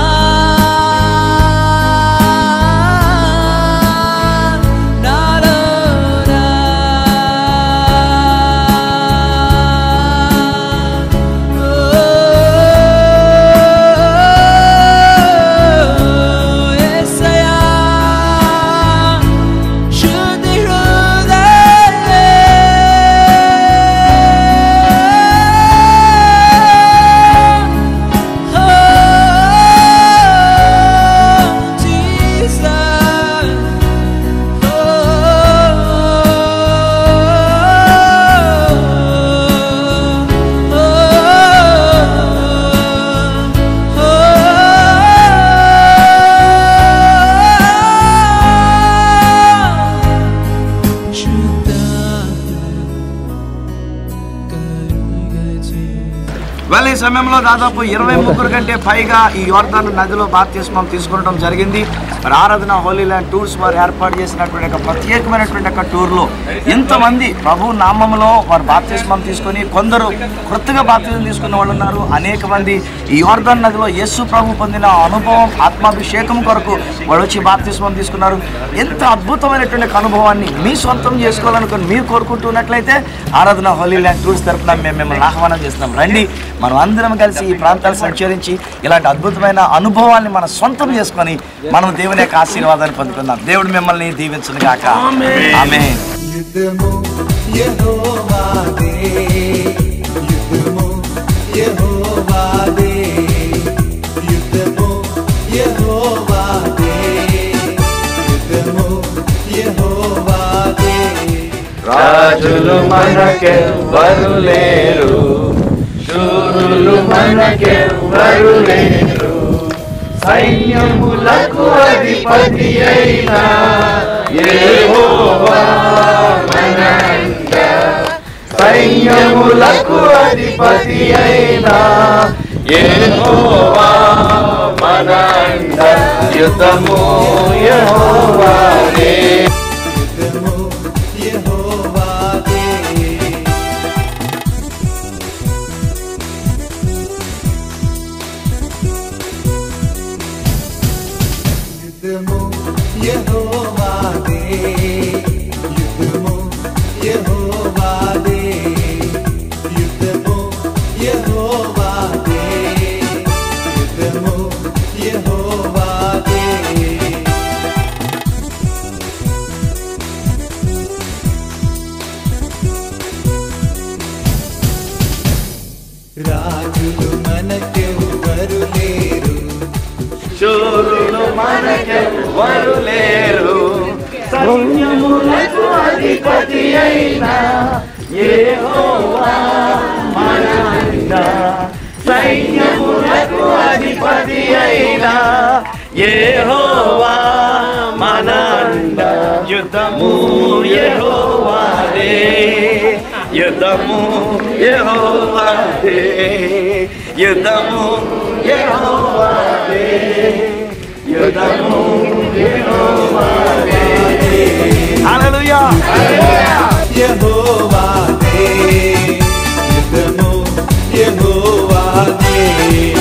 నాలో నా ఓ వెళ్ళ ఈ సమయంలో దాదాపు ఇరవై ముగ్గురు కంటే పైగా ఈ యోర్దాన్ నదిలో బాప్తిస్మం తీసుకునడం జరిగింది మరి ఆరాధన హోలీ ల్యాండ్ టూర్స్ వారు ఏర్పాటు చేసినటువంటి ఒక ప్రత్యేకమైనటువంటి ఒక టూర్లో ఇంతమంది ప్రభు నామంలో వారు బాప్తిస్మం తీసుకొని కొందరు కొత్తగా బాప్తిజం తీసుకున్న వాళ్ళు ఉన్నారు అనేక మంది ఈ యోర్దాన్ నదిలో యేసు ప్రభు పొందిన అనుభవం ఆత్మాభిషేకం కొరకు వాళ్ళు వచ్చి బాప్తిస్మం తీసుకున్నారు ఎంత అద్భుతమైనటువంటి ఒక అనుభవాన్ని మీ సొంతం చేసుకోవాలనుకుని మీరు కోరుకుంటున్నట్లయితే ఆరాధన హోలీ ల్యాండ్ టూర్స్ తరఫున మేము మిమ్మల్ని ఆహ్వానం చేస్తున్నాం రండి మనం అందరం కలిసి ఈ ప్రాంతాలు సంచరించి ఇలాంటి అద్భుతమైన అనుభవాన్ని మనం సొంతం చేసుకొని మనం దేవుని యొక్క ఆశీర్వాదాన్ని పొందుకుందాం దేవుడు మిమ్మల్ని దీవించును గాక ఆమె యుద్ధము యెహోవాదే యుద్ధము యెహోవాదే యుద్ధము యెహోవాదే యుద్ధము యెహోవాదే రాజులు మనకెవ్వరు లేరు శూరులు మనకెవ్వరు లేరు సైన్యములకు అధిపతి అయిన యెహోవా మన అండ. సైన్యములకు అధిపతి అయిన యెహోవా మన అండ. యుద్ధము యెహోవాదే యుద్ధము యెహోవాదే యుద్ధము యెహోవాదే యుద్ధము యెహోవాదే యుద్ధము యెహోవాదే యుద్ధము యెహోవాదే రాజులు మనకెవ్వరు లేరు శూరులు మనకెవ్వరు లేరు సైన్యములకు అధిపతి అయిన యెహోవా మన అండ. సైన్యములకు అధిపతి అయిన యెహోవా మన అండ. యుద్ధము యెహోవాదే యుద్ధము యెహోవాదే యుద్ధము యెహోవాదే యుద్ధము యెహోవాదే హల్లెలూయా యెహోవాదే యుద్ధము యెహోవాదే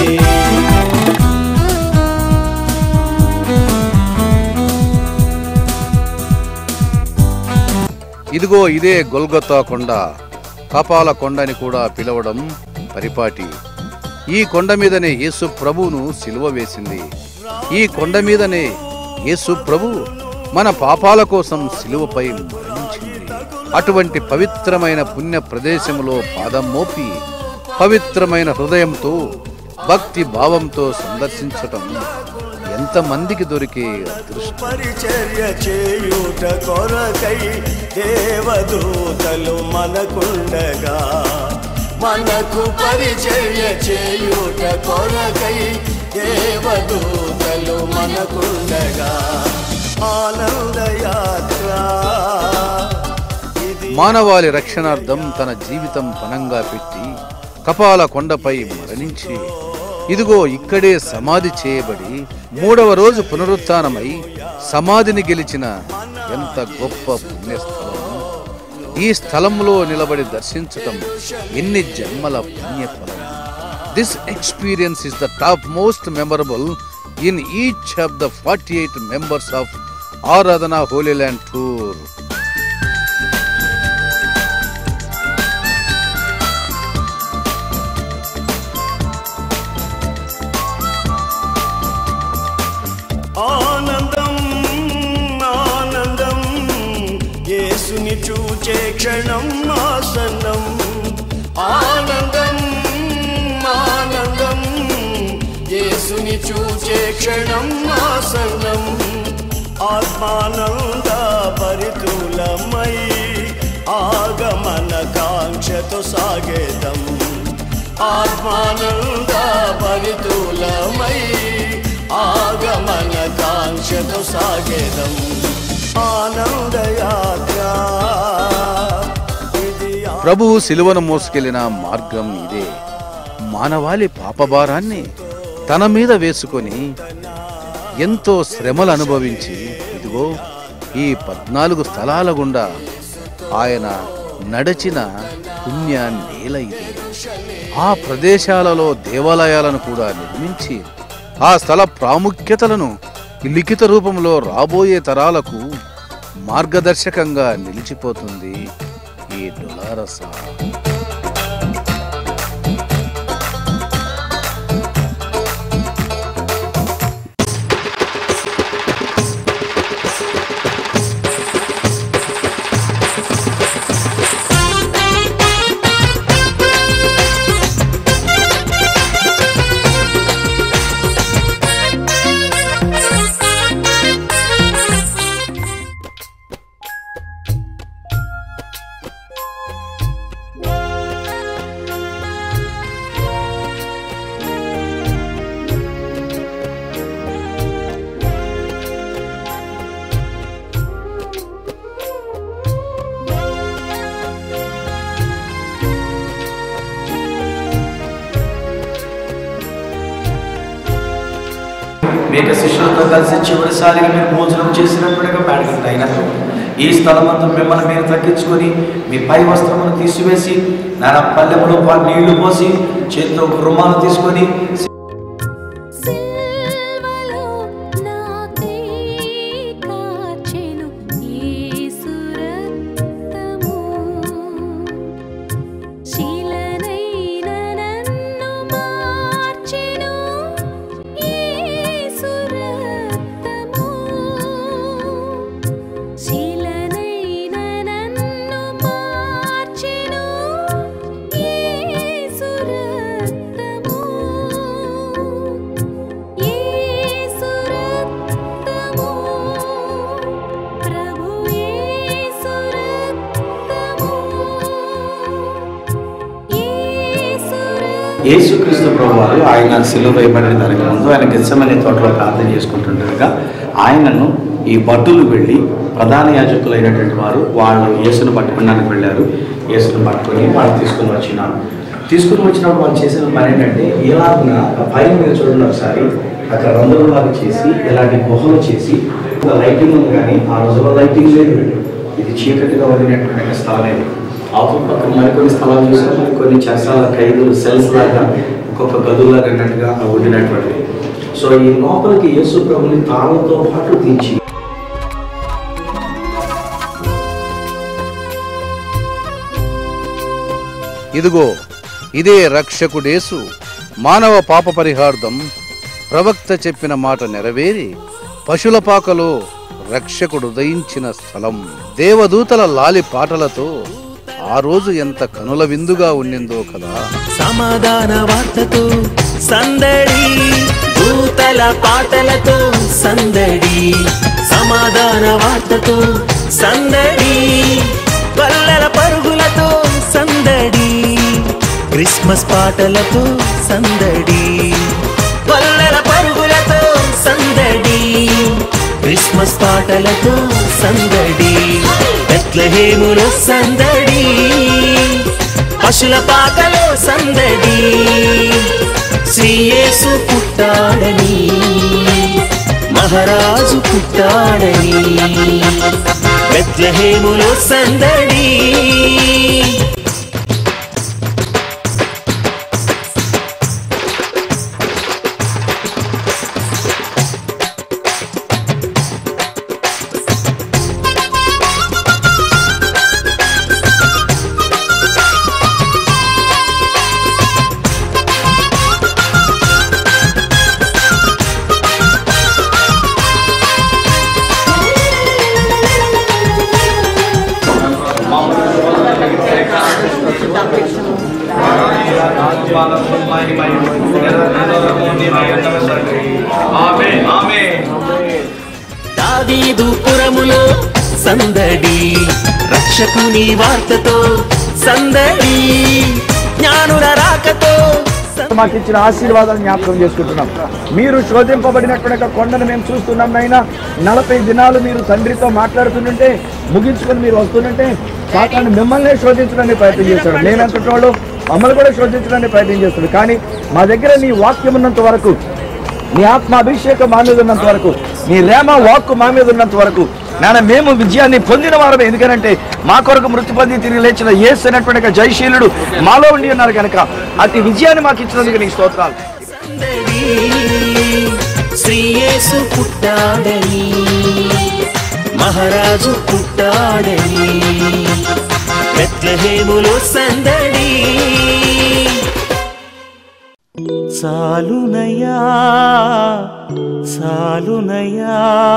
ఇదిగో ఇదే గొల్గొతా కొండ కపాల కొండ అని కూడా పిలవడం పరిపాటి ఈ కొండ మీదనే యేసు ప్రభువును సిలువ వేసింది ఈ కొండ మీదనే యేసు ప్రభు మన పాపాల కోసం సిలువపై మరణించింది అటువంటి పవిత్రమైన పుణ్య ప్రదేశములో పాదం మోపి పవిత్రమైన హృదయంతో భక్తి భావంతో సందర్శించటం ఎంతమందికి దొరికే అదృష్టం పరిచర్య చేయుట కొరకై దేవదూతలు మనకుండగా మనకు పరిచర్య చేయుట కొరకై దేవదూతలు మనకుండగా ఆనందయాత్ర మానవాళి రక్షణార్థం తన జీవితం పనంగా పెట్టి కపాల కొండపై మరణించి ఇదిగో ఇక్కడే సమాధి చేయబడి మూడవ రోజు పునరుత్థానమై సమాధిని గెలిచిన ఎంత గొప్ప పుణ్యస్థలం ఈ స్థలంలో నిలబడి దర్శించటం ఎన్ని జన్మల పుణ్యఫలం this experience is the top most memorable in each of the forty eight members of Aradhana holy land tour ఆనందం ఆనందం యేసుని చూచే క్షణం ఆసన్నం ఆనందం ఆనందం యేసుని చూచే క్షణం ఆసన్నం ఆత్మానంద పరితులమై ఆగమన కాంక్షతో సాగేదం ఆత్మానంద పరితులమై ఆగమన కాంక్షతో సాగేదం ఆనందయాత్ర ప్రభువు సిలువను మోసుకెళ్లిన మార్గం ఇదే మానవాళి పాపభారాన్ని తన మీద వేసుకొని ఎంతో శ్రమలు అనుభవించి ఇదిగో ఈ పద్నాలుగు స్థలాల గుండా ఆయన నడచిన పుణ్య నేల ఇది ఆ ప్రదేశాలలో దేవాలయాలను కూడా నిర్మించి ఆ స్థల ప్రాముఖ్యతలను లిఖిత రూపంలో రాబోయే తరాలకు మార్గదర్శకంగా నిలిచిపోతుంది ఈ డొలారసా మీ యొక్క శిష్యులతో కలిసి చివరిసారిగా మీరు భోజనం చేసినట్టుగా మేడగట్ట అయినట్టు ఈ స్థలమంతా మిమ్మల్ని మీరు తగ్గించుకొని మీ పై వస్త్రమును తీసివేసి నా పల్లెములో పా- నీళ్లు పోసి చేతితో ఒక రుమాలు తీసుకొని కాచెను యేసు రక్తము శిలనైన నన్ను మార్చెను యేసు రక్తము శిలనైన నన్ను మార్చెను యేసు రక్తము యేసు రక్తము ప్రభు యేసు రక్తము యేసు యేసుక్రీస్తు ప్రభు వారు ఆయన సిలువ వేయబడిన దానికి ముందు ఆయన గెచ్చమనే తోటలో ప్రార్థన చేసుకుంటుండగా ఆయనను ఈ భటులు వెళ్ళి ప్రధాన యాజకులైనటువంటి వారు వాళ్ళు యేసును పట్టుకోవడానికి వెళ్ళారు యేసును పట్టుకొని వాళ్ళు తీసుకుని వచ్చినారు తీసుకుని వచ్చినప్పుడు వాళ్ళు చేసిన పని ఏంటంటే ఇలాగున ఆ పైన మీరు చూడండి ఒకసారి అక్కడ రంగులు లాగా చేసి ఇలాంటి గుహలు చేసి ఒక లైటింగ్ ఉంది కానీ ఆ రోజుల్లో లైటింగ్ లేదు ఇది చీకటిగా వదిలినటువంటి స్థలం ఇది అవతల పక్కన మరికొన్ని స్థలాలు చూసాం మరికొన్ని చర్చాల ఖైదులు సెల్స్ లాగా ఒక్కొక్క గదులాగా అన్నట్టుగా ఉండినటువంటిది సో ఈ లోపలికి యేసు ప్రభుని తాళంతో పాటు దించి ఇదిగో ఇదే రక్షకుడేసు మానవ పాప పరిహార్థం ప్రవక్త చెప్పిన మాట నెరవేరి పశుల పాకలో రక్షకుడు ఉదయించిన స్థలం దేవదూతల లాలి పాటలతో ఆ రోజు ఎంత కనుల విందుగా ఉండిందో కదా సమాధాన వార్తతో సందడి దూతల పాటలతో సందడి సమాధాన వార్తతో సందడి పల్లెల పరుగులతో సందడి క్రిస్మస్ పాటలతో సందడి పల్లెల పరుగులతో సందడి క్రిస్మస్ పాటలతో సందడి బెత్లహేములో సందడి పశుల పాకలో సందడి శ్రీయేసు పుట్టాడని మహారాజు పుట్టాడని బెత్లహేములో సందడి దావీదు పురములో సందడి రక్షకుని వార్తతో సందడి జ్ఞానుల రాకతో సందడి మాకు ఇచ్చిన ఆశీర్వాదాలు జ్ఞాపకం చేసుకుంటున్నాం మీరు శోధింపబడినటువంటి యొక్క కొండను మేము చూస్తున్నాం నైనా నలభై దినాలు మీరు తండ్రితో మాట్లాడుతుంటే ముగించుకొని మీరు వస్తుంటే సాతాను మిమ్మల్ని శోధించడానికి ప్రయత్నం చేస్తాడు మేమెంతటి వాళ్ళు మమ్మల్ని కూడా శోధించడానికి ప్రయత్నం చేస్తాడు కానీ మా దగ్గర నీ వాక్యం ఉన్నంత వరకు నీ ఆత్మ అభిషేకం మా మీద ఉన్నంత వరకు నీ రేమ వాక్కు మా మీద ఉన్నంత వరకు నాన్న మేము విజయాన్ని పొందిన వారమే ఎందుకనంటే మా కొరకు మృతి పొంది తిరిగి లేచిన యేసు అనేటువంటి ఒక జయశీలుడు మాలో ఉండి ఉన్నారు కనుక అతి విజయాన్ని మాకు ఇచ్చినందుకు నీకు స్తోత్రాలు శ్రీయేసు పుట్టాడని మహారాజు పుట్టాడని బెత్లహేములో సందడి సాలునయా సాలునయా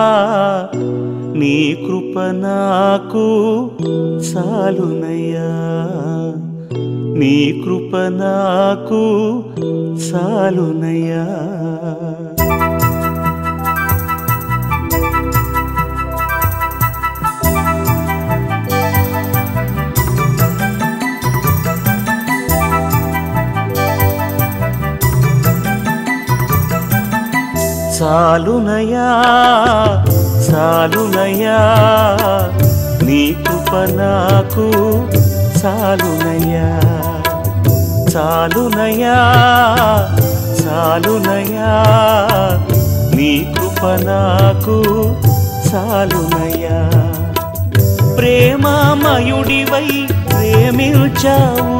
నీ కృప నాకు సాలునయా నీ కృప నాకు సాలునయా చాలునయా చాలునయా నీ కృప నాకు చాలునయా చాలునయా చాలునయా నీ కృప నాకు చాలునయా ప్రేమామయుడివై ప్రేమించావు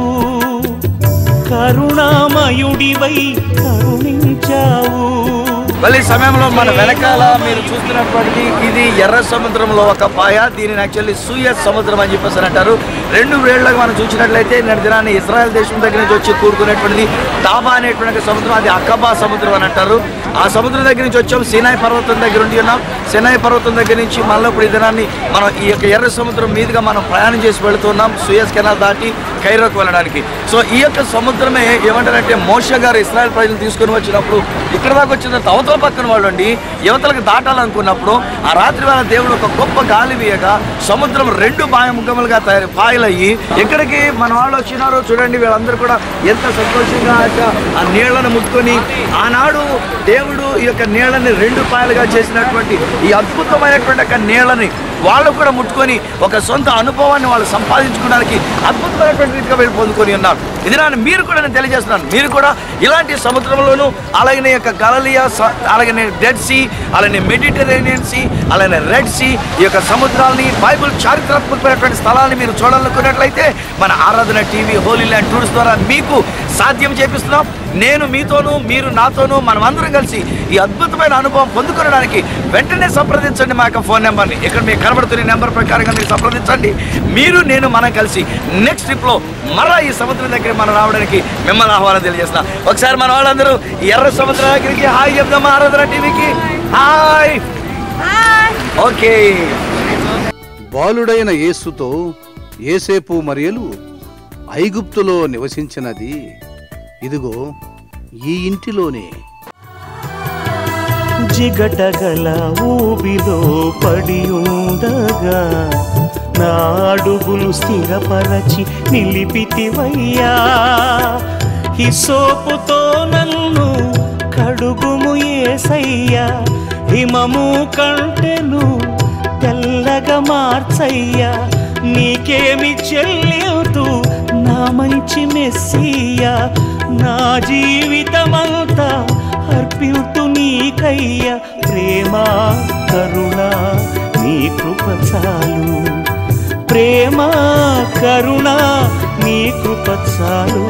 కరుణామయుడివై కరుణించావు మళ్ళీ ఈ సమయంలో మన వెనకాల మీరు చూస్తున్నప్పటికీ ఇది ఎర్ర సముద్రంలో ఒక పాయ దీనిని యాక్చువల్లీ సూయస్ సముద్రం అని చెప్పేసి అని అంటారు రెండు వేళ్లకు మనం చూసినట్లయితే నేటి దినాన్ని ఇజ్రాయెల్ దేశం దగ్గర నుంచి వచ్చి కూడుకునేటువంటిది తాబా అనేటువంటి ఒక సముద్రం అది అకబా సముద్రం అని అంటారు ఆ సముద్రం దగ్గర నుంచి వచ్చాం సినాయి పర్వతం దగ్గర ఉండి ఉన్నాం సినాయి పర్వతం దగ్గర నుంచి మళ్ళీ ఇప్పుడు ఈ దినాన్ని మనం ఈ యొక్క ఎర్ర సముద్రం మీదుగా మనం ప్రయాణం చేసి వెళుతున్నాం సూయస్ కెనాల్ దాటి కైరోకి వెళ్ళడానికి సో ఈ యొక్క సముద్రమే ఏమంటారంటే మోష గారు ఇస్రాయల్ ప్రజలు తీసుకొని వచ్చినప్పుడు ఇక్కడ దాకా వచ్చిన తర్వాత అవతల పక్కన వాళ్ళు అండి యువతలకు దాటాలనుకున్నప్పుడు ఆ రాత్రి వేళ దేవుడు ఒక గొప్ప గాలి వీయగా సముద్రం రెండు పాయముఖములుగా తయారు పాయలయ్యి ఎక్కడికి మన వాళ్ళు వచ్చినారో చూడండి వీళ్ళందరూ కూడా ఎంత సంతోషంగా ఆ యొక్క ఆ నీళ్లను ముట్టుకొని ఆనాడు దేవుడు ఈ యొక్క నీళ్ళని రెండు పాయలుగా చేసినటువంటి ఈ అద్భుతమైనటువంటి యొక్క నీళ్ళని వాళ్ళు కూడా ముట్టుకొని ఒక సొంత అనుభవాన్ని వాళ్ళు సంపాదించుకోవడానికి అద్భుతమైనటువంటి రీతిగా వీళ్ళు పొందుకొని ఉన్నారు ఇది ನಾನು మీరు కూడా నేను తెలియజేస్తున్నాను మీరు కూడా ఇలాంటి సముద్రంలోను అలాగే ఈ యొక్క గలలియా స- అలాగే డెడ్ సీ అలాగే మెడిటరేనియన్ సీ అలాగే రెడ్ సీ ఈ యొక్క సముద్రాలని బైబుల్ చారిత్రాత్మకమైనటువంటి స్థలాన్ని మీరు చూడాలనుకున్నట్లయితే మన ఆరాధన టీవీ హోలీ ల్యాండ్ టూర్స్ ద్వారా మీకు సాధ్యం చేపిస్తున్నాం నేను మీతోనూ మీరు నాతోనూ మనం అందరం కలిసి ఈ అద్భుతమైన అనుభవం పొందుకోవడానికి వెంటనే సంప్రదించండి మా యొక్క ఫోన్ నెంబర్ని ఇక్కడ మీకు కనబడుతున్న నెంబర్ ప్రకారంగా మీరు సంప్రదించండి మీరు నేను మనం కలిసి నెక్స్ట్ ట్రిప్లో మరలా ఈ సముద్రం దగ్గర మనం రావడానికి మిమ్మల్ని ఆహ్వానం తెలియజేస్తున్నా ఒకసారి మన వాళ్ళందరూ ఈ ఎర్ర సముద్రం దగ్గరికి హాయ్ చెప్దామా ఆరాధన టీవీకి హాయ్ ఓకే బాలుడైన యేసుతో ఏసేపు మరియలు ఐగుప్తులో నివసించినది ఇదిగో ఈ ఇంటిలోనే జిగటగల ఊబిలో పడి ఉండగా నా అడుగులు స్థిరపరచి నిలిపితివయ్యా హిసోపుతో నన్ను కడుగుము ఏసయ్యా హిమము కంటెను తెల్లగా మార్చయ్యా నీకేమి చెల్లివుతూ నా మంచి మెస్సియా నా జీవితమంతా అర్పితు నీకయ్యా ప్రేమ కరుణ నీ కృప చాలు ప్రేమ కరుణ నీ కృప చాలు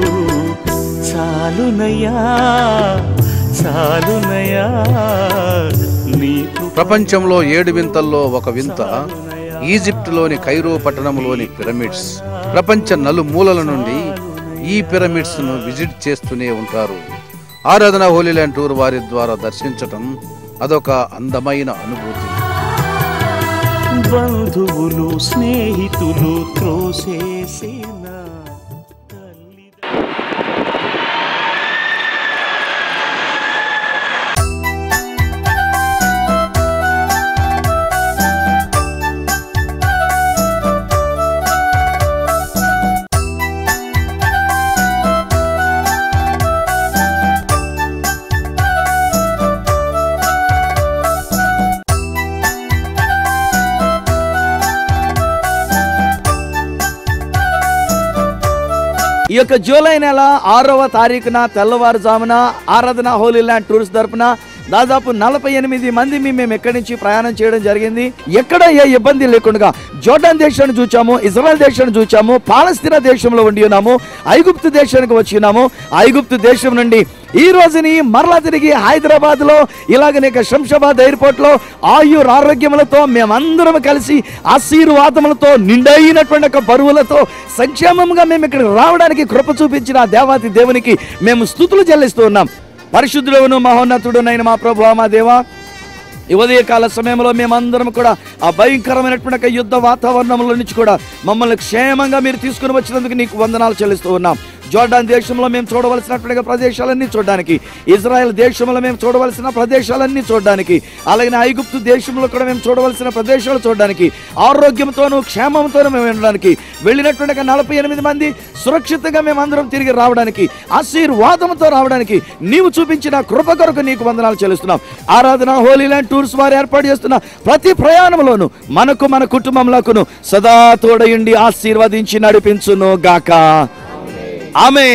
చాలునయ్యా చాలునయ్యా నీ కృప ప్రపంచంలో ఏడు వింతల్లో ఒక వింత ఈజిప్టులోని కైరో పట్టణంలోని పిరమిడ్స్ ప్రపంచ నలుమూలల నుండి ఈ పిరమిడ్స్ ను విజిట్ చేస్తూనే ఉంటారు ఆరాధన హోలీల్యాండ్ టూర్ వారి ద్వారా దర్శించటం అదొక అందమైన అనుభూతి బంధువులు స్నేహితులు త్రోసేసిన ఈ యొక్క జూలై నెల ఆరవ తారీఖున తెల్లవారుజామున ఆరాధన హోలీ ల్యాండ్ టూర్స్ తరపున దాదాపు నలభై ఎనిమిది మంది మేము ఎక్కడి నుంచి ప్రయాణం చేయడం జరిగింది ఎక్కడ ఏ ఇబ్బంది లేకుండా జోర్డాన్ దేశాన్ని చూచాము ఇజ్రాయెల్ దేశాన్ని చూచాము పాలస్తీనా దేశంలో ఉండి ఉన్నాము ఐగుప్తు దేశానికి వచ్చి ఉన్నాము ఐగుప్తు దేశం నుండి ఈ రోజుని మరలా తిరిగి హైదరాబాద్ లో ఇలాగనే ఇక శంషాబాద్ ఎయిర్పోర్ట్ లో ఆయుర్ ఆరోగ్యములతో మేమందరం కలిసి ఆశీర్వాదములతో నిండైనటువంటి ఒక బరువులతో సంక్షేమంగా మేము ఇక్కడ రావడానికి కృప చూపించిన ఆ దేవాతి దేవునికి మేము స్థుతులు చెల్లిస్తూ ఉన్నాం పరిశుద్ధులను మహోన్నతుడునైన మా ప్రభు మా దేవా ఈ ఉదయకాల సమయంలో మేమందరం కూడా ఆ భయంకరమైనటువంటి ఒక యుద్ధ వాతావరణంలో నుంచి కూడా మమ్మల్ని క్షేమంగా మీరు తీసుకుని వచ్చినందుకు నీకు వందనాలు చెల్లిస్తూ ఉన్నాం జోర్డాన్ దేశంలో మేము చూడవలసినటువంటి ప్రదేశాలన్నీ చూడడానికి ఇజ్రాయెల్ దేశంలో మేము చూడవలసిన ప్రదేశాలన్నీ చూడడానికి అలాగే ఐగుప్తు దేశంలో కూడా మేము చూడవలసిన ప్రదేశాలు చూడడానికి ఆరోగ్యంతోనూ క్షేమంతోనూ మేము ఉండడానికి వెళ్ళినటువంటి ఒక నలభై ఎనిమిది మంది సురక్షితంగా మేమందరం తిరిగి రావడానికి ఆశీర్వాదంతో రావడానికి నీవు చూపించిన కృప కొరకు నీకు వందనాలు చెల్లిస్తున్నాం ఆరాధన హోలీ ల్యాండ్ టూర్స్ వారు ఏర్పాటు చేస్తున్న ప్రతి ప్రయాణంలోనూ మనకు మన కుటుంబంలోకును సదా తోడయుండి ఆశీర్వదించి నడిపించును గాక ఆమె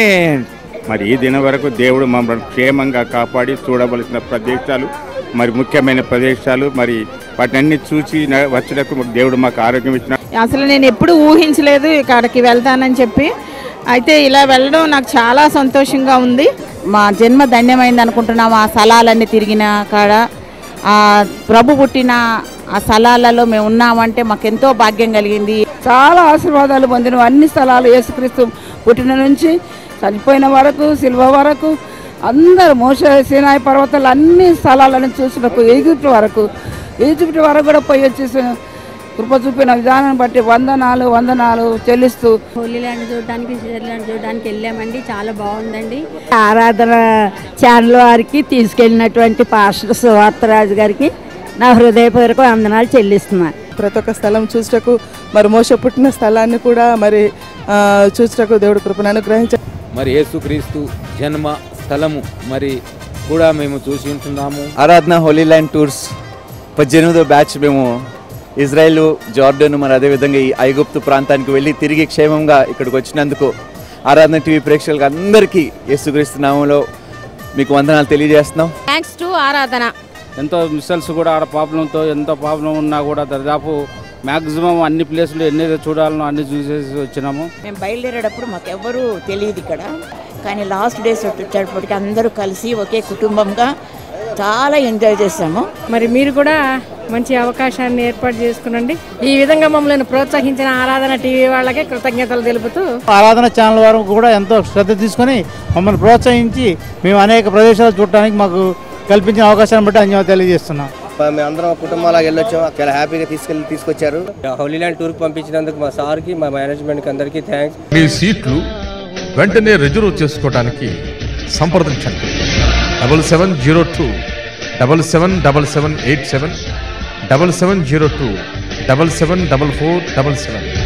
మరి ఈ దినం వరకు దేవుడు మమ్మల్ని క్షేమంగా కాపాడి చూడవలసిన ప్రదేశాలు మరి ముఖ్యమైన ప్రదేశాలు మరి వాటిని చూసి న- వచ్చుటకు దేవుడు మాకు ఆరోగ్యం ఇచ్చిన అసలు నేను ఎప్పుడు ఊహించలేదు ఇక్కడికి వెళ్తానని చెప్పి అయితే ఇలా వెళ్ళడం నాకు చాలా సంతోషంగా ఉంది మా జన్మ ధన్యమైంది అనుకుంటున్నాము ఆ స్థలాలన్నీ తిరిగిన కాడ ఆ ప్రభు పుట్టిన ఆ స్థలాలలో మేము ఉన్నామంటే మాకు ఎంతో భాగ్యం కలిగింది చాలా ఆశీర్వాదాలు పొందిన అన్ని స్థలాలు యేసుక్రీస్తు పుట్టిన నుంచి చనిపోయిన వరకు సిల్వ వరకు అందరు మోస సీనాయి పర్వతాలు అన్ని స్థలాలను చూసినకు ఈజిప్ట్ వరకు ఈజిప్ట్ వరకు కూడా పోయి వచ్చేసి కృప చూపిన విధానం బట్టి వందనాలు వందనాలు చెల్లిస్తూ హోలీ ల్యాండ్ చూడడానికి స్విట్జర్లాండ్ చూడడానికి వెళ్ళామండి చాలా బాగుందండి ఆరాధన ఛానల్ వారికి తీసుకెళ్ళినటువంటి పాస్టర్ సువార్తరాజు గారికి నా హృదయపూర్వక వందనాలు చెల్లిస్తున్నాను ప్రతి ఒక్క స్థలం చూసుటకు మరి మోస పుట్టిన స్థలాన్ని కూడా మరి ఆ, చూసుటకు దేవుడు కృపను అనుగ్రహించారు మరి యేసుక్రీస్తు జన్మ స్థలము మరి కూడా మేము చూసి ఉంటున్నాము ఆరాధన హోలీ ల్యాండ్ టూర్స్ పద్దెనిమిదో బ్యాచ్ మేము ఇజ్రాయెల్ జార్డన్ మరి అదేవిధంగా ఈ ఐగుప్తు ప్రాంతానికి వెళ్ళి తిరిగి క్షేమంగా ఇక్కడికి వచ్చినందుకు ఆరాధన టీవీ ప్రేక్షకులకు అందరికీ యేసుక్రీస్తు నామంలో మీకు వందనాలు తెలియజేస్తున్నాం థ్యాంక్స్ టు ఆరాధన ఎంతో మిస్సల్స్ కూడా ఆడ ప్రాబ్లంతో ఎంతో ప్రాబ్లం ఉన్నా కూడా దాదాపు మ్యాక్సిమం అన్ని ప్లేసులు ఎన్ని చూడాలనో అన్ని చూసేసి వచ్చినాము మేము బయలుదేరేటప్పుడు మాకు ఎవ్వరూ తెలియదు ఇక్కడ కానీ లాస్ట్ డేస్ వచ్చేటప్పటికి అందరూ కలిసి ఒకే కుటుంబంగా చాలా ఎంజాయ్ చేసాము మరి మీరు కూడా మంచి అవకాశాన్ని ఏర్పాటు చేసుకునండి ఈ విధంగా మమ్మల్ని ప్రోత్సహించిన ఆరాధన టీవీ వాళ్ళకే కృతజ్ఞతలు తెలుపుతూ ఆరాధన ఛానల్ వారు కూడా ఎంతో శ్రద్ధ తీసుకొని మమ్మల్ని ప్రోత్సహించి మేము అనేక ప్రదేశాలు చూడటానికి మాకు కల్పించిన అవకాశాన్ని బట్టి ధన్యవాదాలు తెలియజేస్తున్నాం మేము అందరం కుటుంబాలకు వెళ్ళొచ్చాం చాలా హ్యాపీగా తీసుకెళ్ళి తీసుకొచ్చారు హోలీల్యాండ్ టూర్కి పంపించినందుకు మా సార్కి మా మేనేజ్మెంట్కి అందరికీ థ్యాంక్స్ మీ సీట్లు వెంటనే రిజర్వ్ చేసుకోవడానికి సంప్రదించండి double seven zero two double seven double seven eight seven double seven zero two double seven double four double seven